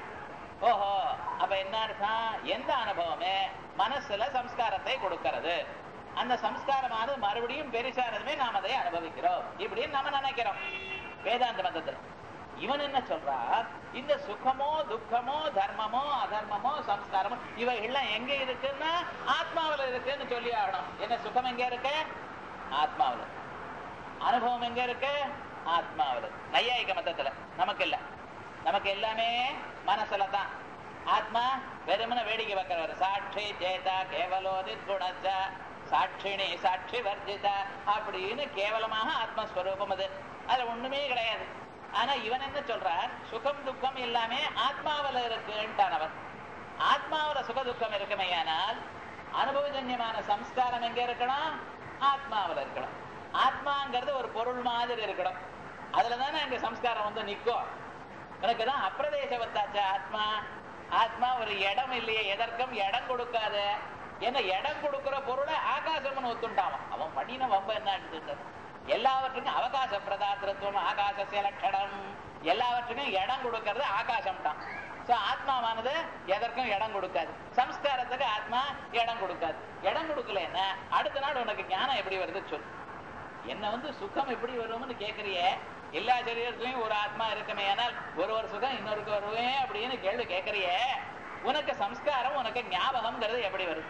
ஓஹோ அப்ப என்ன அர்த்தம் எந்த அனுபவமே மனசுல சம்ஸ்காரத்தை கொடுக்கிறது அந்த சம்ஸ்காரமானது மறுபடியும் பெருசானதுமே நாம் அதை அனுபவிக்கிறோம் இப்படின்னு நம்ம நினைக்கிறோம் வேதாந்த மதத்துல இவன் என்ன சொல்றார் இந்த சுகமோ துக்கமோ தர்மமோ அதர்மமோ சம்ஸ்காரமோ இவைகள்லாம் எங்க இருக்குன்னா ஆத்மாவுல இருக்குன்னு சொல்லி ஆகணும் என்ன சுகம் எங்க இருக்கு ஆத்மாவுல அனுபவம் எங்க இருக்கு ஆத்மாவுல நையாயிக மதத்துல நமக்கு இல்ல நமக்கு எல்லாமே மனசுல தான் ஆத்மா வெறுமன வேடிக்கை பார்க்கிறவர் சாட்சி சேதா கேவலோதி குணச்ச சாட்சிணி சாட்சி வர்ஜிதா அப்படின்னு கேவலமாக ஆத்மஸ்வரூபம் அது அதுல ஒண்ணுமே கிடையாது ஆனா இவன் என்ன சொல்றான் சுகம் துக்கம் எல்லாமே ஆத்மாவில இருக்குன்ட்டான் அவன் ஆத்மாவில சுக துக்கம் இருக்குமையானால் அனுபவஜன்யமான சம்ஸ்காரம் எங்க இருக்கணும் ஆத்மாவில இருக்கணும் ஆத்மாங்கிறது ஒரு பொருள் மாதிரி இருக்கணும் அதுலதானே அங்க சம்ஸ்காரம் வந்து நிக்கும் உனக்குதான் அப்பிரதேசவத்தாச்ச ஆத்மா ஆத்மா ஒரு இடம் இல்லையே எதற்கும் இடம் கொடுக்காத ஏன்னா இடம் கொடுக்கிற பொருளை ஆகாசம்னு ஒத்துண்டாவான் அவன் பண்ணின வம்ப என்ன எடுத்துட்டார் எல்லாவற்றுக்கும் அவகாச பிரதாத்திரத்துவம் ஆகாசசிய லட்சணம் எல்லாவற்றுக்கும் இடம் கொடுக்கறது ஆகாசம் தான் சோ ஆத்மாவானது எதற்கும் இடம் கொடுக்காது சம்ஸ்காரத்துக்கு ஆத்மா இடம் கொடுக்காது இடம் கொடுக்கலன்னா அடுத்த நாள் உனக்கு ஞானம் எப்படி வருது சொல் என்ன வந்து சுகம் எப்படி வரும்னு கேக்குறியே எல்லா சரீரத்திலையும் ஒரு ஆத்மா இருக்குமே ஆனால் ஒரு ஒரு சுகம் இன்னொருக்கு வருவேன் அப்படின்னு கேள்வி கேட்கறியே உனக்கு சம்ஸ்காரம் உனக்கு ஞாபகம்ங்கிறது எப்படி வருது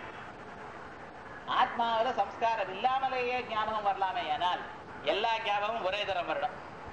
ஆத்மாவில சம்ஸ்காரம் இல்லாமலேயே ஞாபகம் வரலாமே ஆனால் எல்லா ஞாபகமும் ஒரே தரம் வரணும்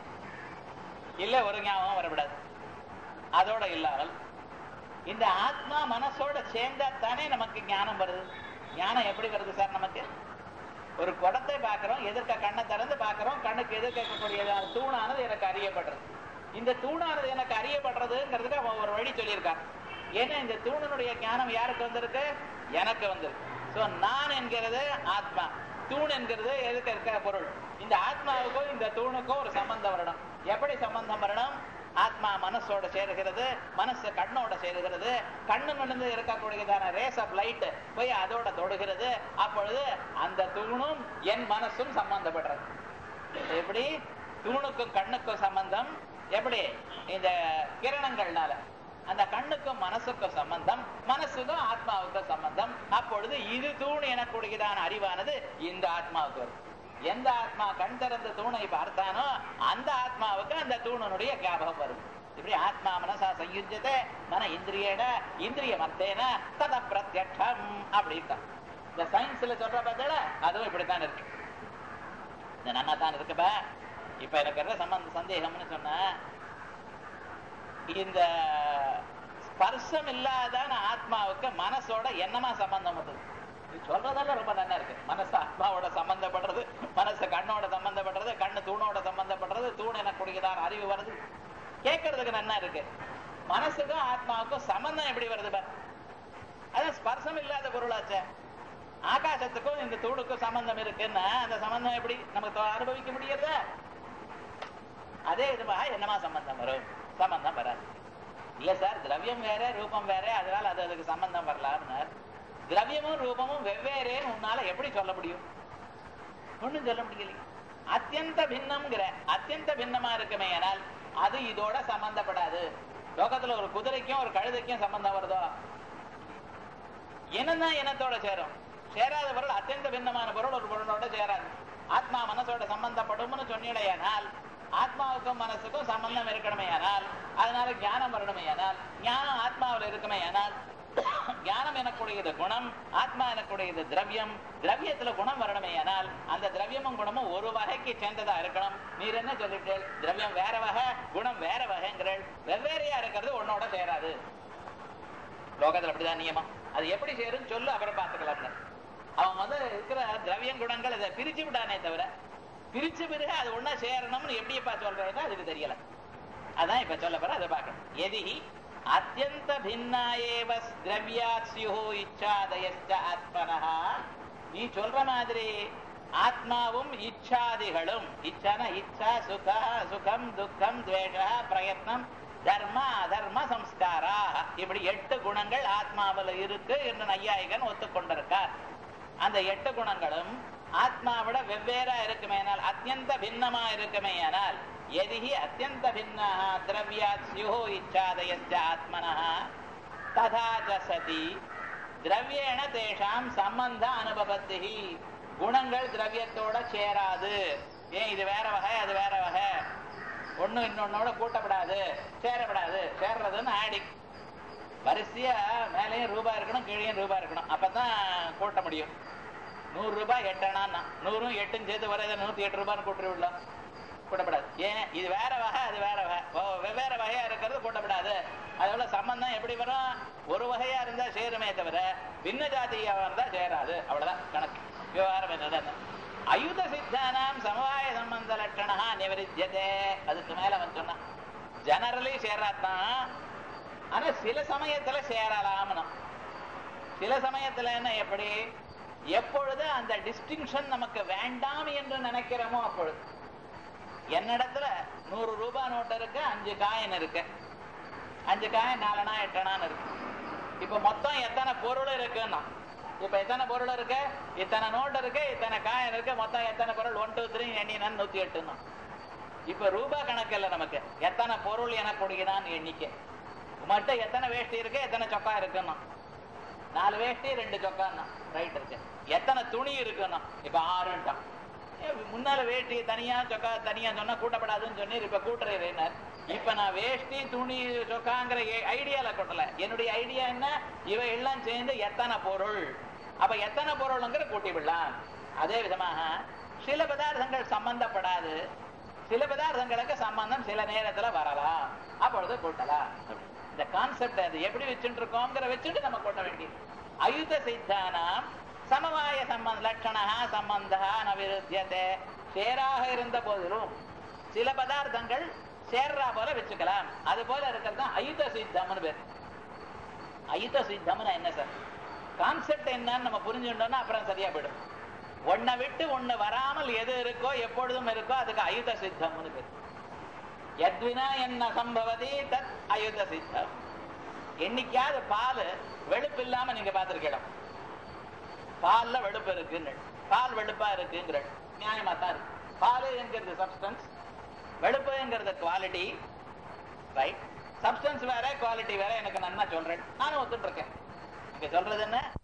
இல்ல ஒரு ஞாபகம் வரக்கூடாது அதோட இல்லாமல் இந்த ஆத்மா மனசோட சேர்ந்தா தானே நமக்கு ஞானம் வருது ஞானம் எப்படி வருது சார் நமக்கு ஒரு குடத்தை பார்க்கிறோம் எதிர்க்க கண்ணை திறந்து பார்க்கிறோம் கண்ணுக்கு எதிர்க்க இருக்கக்கூடிய தூணானது எனக்கு அறியப்படுறது இந்த தூணானது எனக்கு அறியப்படுறதுங்கிறதுக்கு அவன் ஒரு வழி சொல்லியிருக்கான் ஏன்னா இந்த தூணனுடைய ஞானம் யாருக்கு வந்திருக்கு எனக்கு வந்திருக்கு சோ நான் என்கிறது ஆத்மா தூண் என்கிறது எதுக்கு இருக்கிற பொருள் இந்த ஆத்மாவுக்கும் இந்த தூணுக்கும் ஒரு சம்பந்தம் வரணும் எப்படி சம்பந்தம் வரணும் ஆத்மா மனசோட சேருகிறது மனசு கண்ணோட சேருகிறது கண்ணு மணிந்து இருக்கக்கூடியதான ரேஸ் ஆஃப் லைட் போய் அதோட தொடுகிறது அப்பொழுது அந்த தூணும் என் மனசும் சம்பந்தப்படுறது எப்படி தூணுக்கும் கண்ணுக்கும் சம்பந்தம் எப்படி இந்த கிரணங்கள்னால அந்த கண்ணுக்கும் மனசுக்கும் சம்பந்தம் மனசுக்கும் ஆத்மாவுக்கும் சம்பந்தம் அப்பொழுது இது தூண் எனக்கூடியதான அறிவானது இந்த ஆத்மாவுக்கு வரும் எந்த ஆத்மா கண் திறந்த தூணை பார்த்தானோ அந்த ஆத்மாவுக்கு அந்த தூணனுடைய ஞாபகம் வரும் இப்படி ஆத்மா மனசா சயுஜத்தை மன இந்திரியேட இந்திரிய மத்தேன தத பிரத்யட்சம் அப்படின்ட்டான் இந்த சயின்ஸ்ல சொல்ற பார்த்தல அதுவும் இப்படித்தான் இருக்கு இந்த நன்னா தான் இருக்குப்பா இப்ப எனக்கு என்ன சம்பந்த சந்தேகம்னு சொன்ன இந்த ஸ்பர்சம் இல்லாதான ஆத்மாவுக்கு மனசோட என்னமா சம்பந்தம் வந்தது இது சொல்றதெல்லாம் ரொம்ப நல்லா இருக்கு மனசு ஆத்மாவோட சம்பந்தப்படுறது மனசு கண்ணோட சம்பந்தப்படுறது கண்ணு தூணோட சம்பந்தப்படுறது தூண் எனக்கூடியதான அறிவு வருது கேட்கறதுக்கு நல்லா இருக்கு மனசுக்கும் ஆத்மாவுக்கும் சம்பந்தம் எப்படி வருது பார் அதான் ஸ்பர்சம் இல்லாத பொருளாச்சே ஆகாசத்துக்கும் இந்த தூணுக்கும் சம்பந்தம் இருக்குன்னா அந்த சம்பந்தம் எப்படி நமக்கு அனுபவிக்க முடியறதா அதே இதுவாக என்னமா சம்பந்தம் வரும் சம்பந்தம் வராது இல்ல சார் திரவியம் வேற ரூபம் வேற அதனால அது அதுக்கு சம்பந்தம் வரலாம்னார் திரவியமும் ரூபமும் வெவ்வேறேன்னு உன்னால எப்படி சொல்ல முடியும் ஒண்ணும் சொல்ல முடியலையே அத்தியந்த பின்னம்ங்கிற அத்தியந்த பின்னமா இருக்குமே ஆனால் அது இதோட சம்பந்தப்படாது லோகத்துல ஒரு குதிரைக்கும் ஒரு கழுதைக்கும் சம்பந்தம் வருதோ இனம்தான் இனத்தோட சேரும் சேராத பொருள் அத்தியந்த பின்னமான பொருள் ஒரு பொருளோட சேராது ஆத்மா மனசோட சம்பந்தப்படும்னு சொன்னீடையானால் ஆத்மாவுக்கும் மனசுக்கும் சம்பந்தம் இருக்கணுமே ஆனால் அதனால ஞானம் வரணுமே ஆனால் ஞானம் ஆத்மாவில் இருக்குமே ஆனால் ஞானம் எனக்கூடியது குணம் ஆத்மா எனக்கூடியது திரவியம் திரவியத்துல குணம் வரணுமே ஆனால் அந்த திரவியமும் குணமும் ஒரு வகைக்கு சேர்ந்ததா இருக்கணும் நீர் என்ன சொல்லிட்டீர்கள் திரவியம் வேற வகை குணம் வேற வகைங்கிறீள் வெவ்வேறையா இருக்கிறது உன்னோட சேராது லோகத்துல அப்படிதான் நியமம் அது எப்படி சேரும் சொல்லு அப்புறம் பார்த்துக்கலாம் அவன் வந்து இருக்கிற திரவியம் குணங்கள் இதை பிரிச்சு விட்டானே தவிர பிரிச்ச பிறகு அது ஒன்னா சேரணும்னு எப்படிப்பா சொல்றேன்னா அதுக்கு தெரியல அதான் இப்ப சொல்ல போற அதை பார்க்கணும் எதி அத்தியந்த பின்னாயேவ திரவியாத் ஸ்யுஹு இச்சாதயஸ்ச ஆத்மனஹ நீ சொல்ற மாதிரி ஆத்மாவும் இச்சாதிகளும் இச்சான இச்சா சுக சுகம் துக்கம் துவேஷ பிரயத்னம் தர்ம அதர்ம சம்ஸ்காரா இப்படி எட்டு குணங்கள் ஆத்மாவில் இருக்கு என்று நையாயிகன் ஒத்துக்கொண்டிருக்கார் அந்த எட்டு குணங்களும் ஆத்மாவிட வெவ்வேறா இருக்குமேனால் அத்தியந்த பின்னமா இருக்குமேயானால் எதிகி அத்தியந்த பின்னா திரவியாத் ஸ்யுஹோ இச்சாதயஸ்ச ஆத்மனः ததா ச சதி திரவியேண தேஷாம் சம்பந்த அனுபவத்தி குணங்கள் திரவியத்தோட சேராது ஏன் இது வேற வகை அது வேற வகை ஒண்ணு இன்னொன்னோட கூட்டப்படாது சேரப்படாது சேர்றதுன்னு ஆடி வரிசையா மேலேயும் ரூபாய் இருக்கணும் கீழேயும் ரூபாய் இருக்கணும் அப்பதான் கூட்ட முடியும் நூறு ரூபாய் எட்டணான்னா நூறும் எட்டும் சேர்த்து வர நூத்தி எட்டு ரூபான்னு கூட்டி விடலாம் கூட்டப்படாது ஏன் இது வேற வகை அது வேற வகை ஓ வெவ்வேறு வகையா இருக்கிறது கூட்டப்படாது அதோட சம்பந்தம் எப்படி வரும் ஒரு வகையா இருந்தா சேருமே தவிர பின்ன ஜாதியா இருந்தா சேராது அவ்வளவுதான் கணக்கு விவகாரம் என்னது அயுத சித்தானாம் சமவாய சம்பந்த லட்சணா நிவரித்தியதே அதுக்கு மேல அவன் சொன்னான் ஜெனரலி சேராதான் ஆனா சில சமயத்துல சேரலாம்னு சில சமயத்துல என்ன எப்படி எப்பொழுது அந்த டிஸ்டிங்ஷன் நமக்கு வேண்டாம் என்று நினைக்கிறோமோ அப்பொழுது என்னிடத்துல நூறு ரூபாய் நோட்டு இருக்கு அஞ்சு காயின் இருக்கு அஞ்சு காயின் நாலனா எட்டனான்னு இருக்கு இப்ப மொத்தம் எத்தனை பொருள் இருக்குன்னா இப்ப எத்தனை பொருள் இருக்கு இத்தனை நோட்டு இருக்கு இத்தனை காயின் இருக்கு மொத்தம் எத்தனை பொருள் ஒன் டூ த்ரீ எண்ணினான்னு நூத்தி எட்டுன்னா இப்ப ரூபாய் கணக்கு இல்லை நமக்கு எத்தனை பொருள் எனக்கூடியதான்னு எண்ணிக்கை மட்டும் எத்தனை வேஷ்டி இருக்கு எத்தனை சொக்கா இருக்குன்னா நாலு வேஷ்டி ரெண்டு சொக்கான்னா ரைட் இருக்கு எத்தனை துணி இருக்குன்னா இப்ப ஆறுன்ட்டான் முன்னால வேஷ்டி தனியா சொக்கா தனியா சொன்னா கூட்டப்படாதுன்னு சொன்னீர் இப்ப கூட்டுறேன் இப்ப நான் வேஷ்டி துணி சொக்காங்கிற ஐடியால கொட்டல என்னுடைய ஐடியா என்ன இவை எல்லாம் சேர்ந்து எத்தனை பொருள் அப்ப எத்தனை பொருள்ங்கிற கூட்டி விடலாம் அதே விதமாக சில பதார்த்தங்கள் சம்பந்தப்படாது சில பதார்த்தங்களுக்கு சம்பந்தம் சில நேரத்துல வரலாம் அப்பொழுது கூட்டலாம் இந்த கான்செப்ட் அது எப்படி வச்சுட்டு இருக்கோங்கிற வச்சுட்டு நம்ம கூட்ட வேண்டியது அயுத சித்தானாம் சமவாய சம்பந்த லட்சணா சம்பந்தா ந விருத்தியதே சேராக இருந்த போதிலும் சில பதார்த்தங்கள் சேர்றா போல வச்சுக்கலாம் அது போல இருக்கிறது தான் அயுத சித்தம்னு பேர் அயுத சித்தம்னா என்ன சார் கான்செப்ட் என்னன்னு நம்ம புரிஞ்சுட்டோம்னா அப்புறம் சரியா போயிடும் ஒன்னை விட்டு ஒண்ணு வராமல் எது இருக்கோ எப்பொழுதும் இருக்கோ அதுக்கு அயுத சித்தம்னு பேர் எத்வினா என்ன சம்பவதி தத் அயுத சித்தம் என்னைக்காவது பால் வெளுப்பு இல்லாம நீங்க பார்த்திருக்கலாம் பால்ல வெளுப்பு இருக்குன்னு பால் வெளுப்பா இருக்குங்கிற நியாயமா தான் இருக்கு பால் என்கிறது சப்ஸ்டன்ஸ் வெளுப்புங்கிறது குவாலிட்டி ரைட் சப்ஸ்டன்ஸ் வேற குவாலிட்டி வேற எனக்கு நன்னா சொல்றேன் நானும் ஒத்துட்டு இருக்கேன் நீங்க சொல்றது என்ன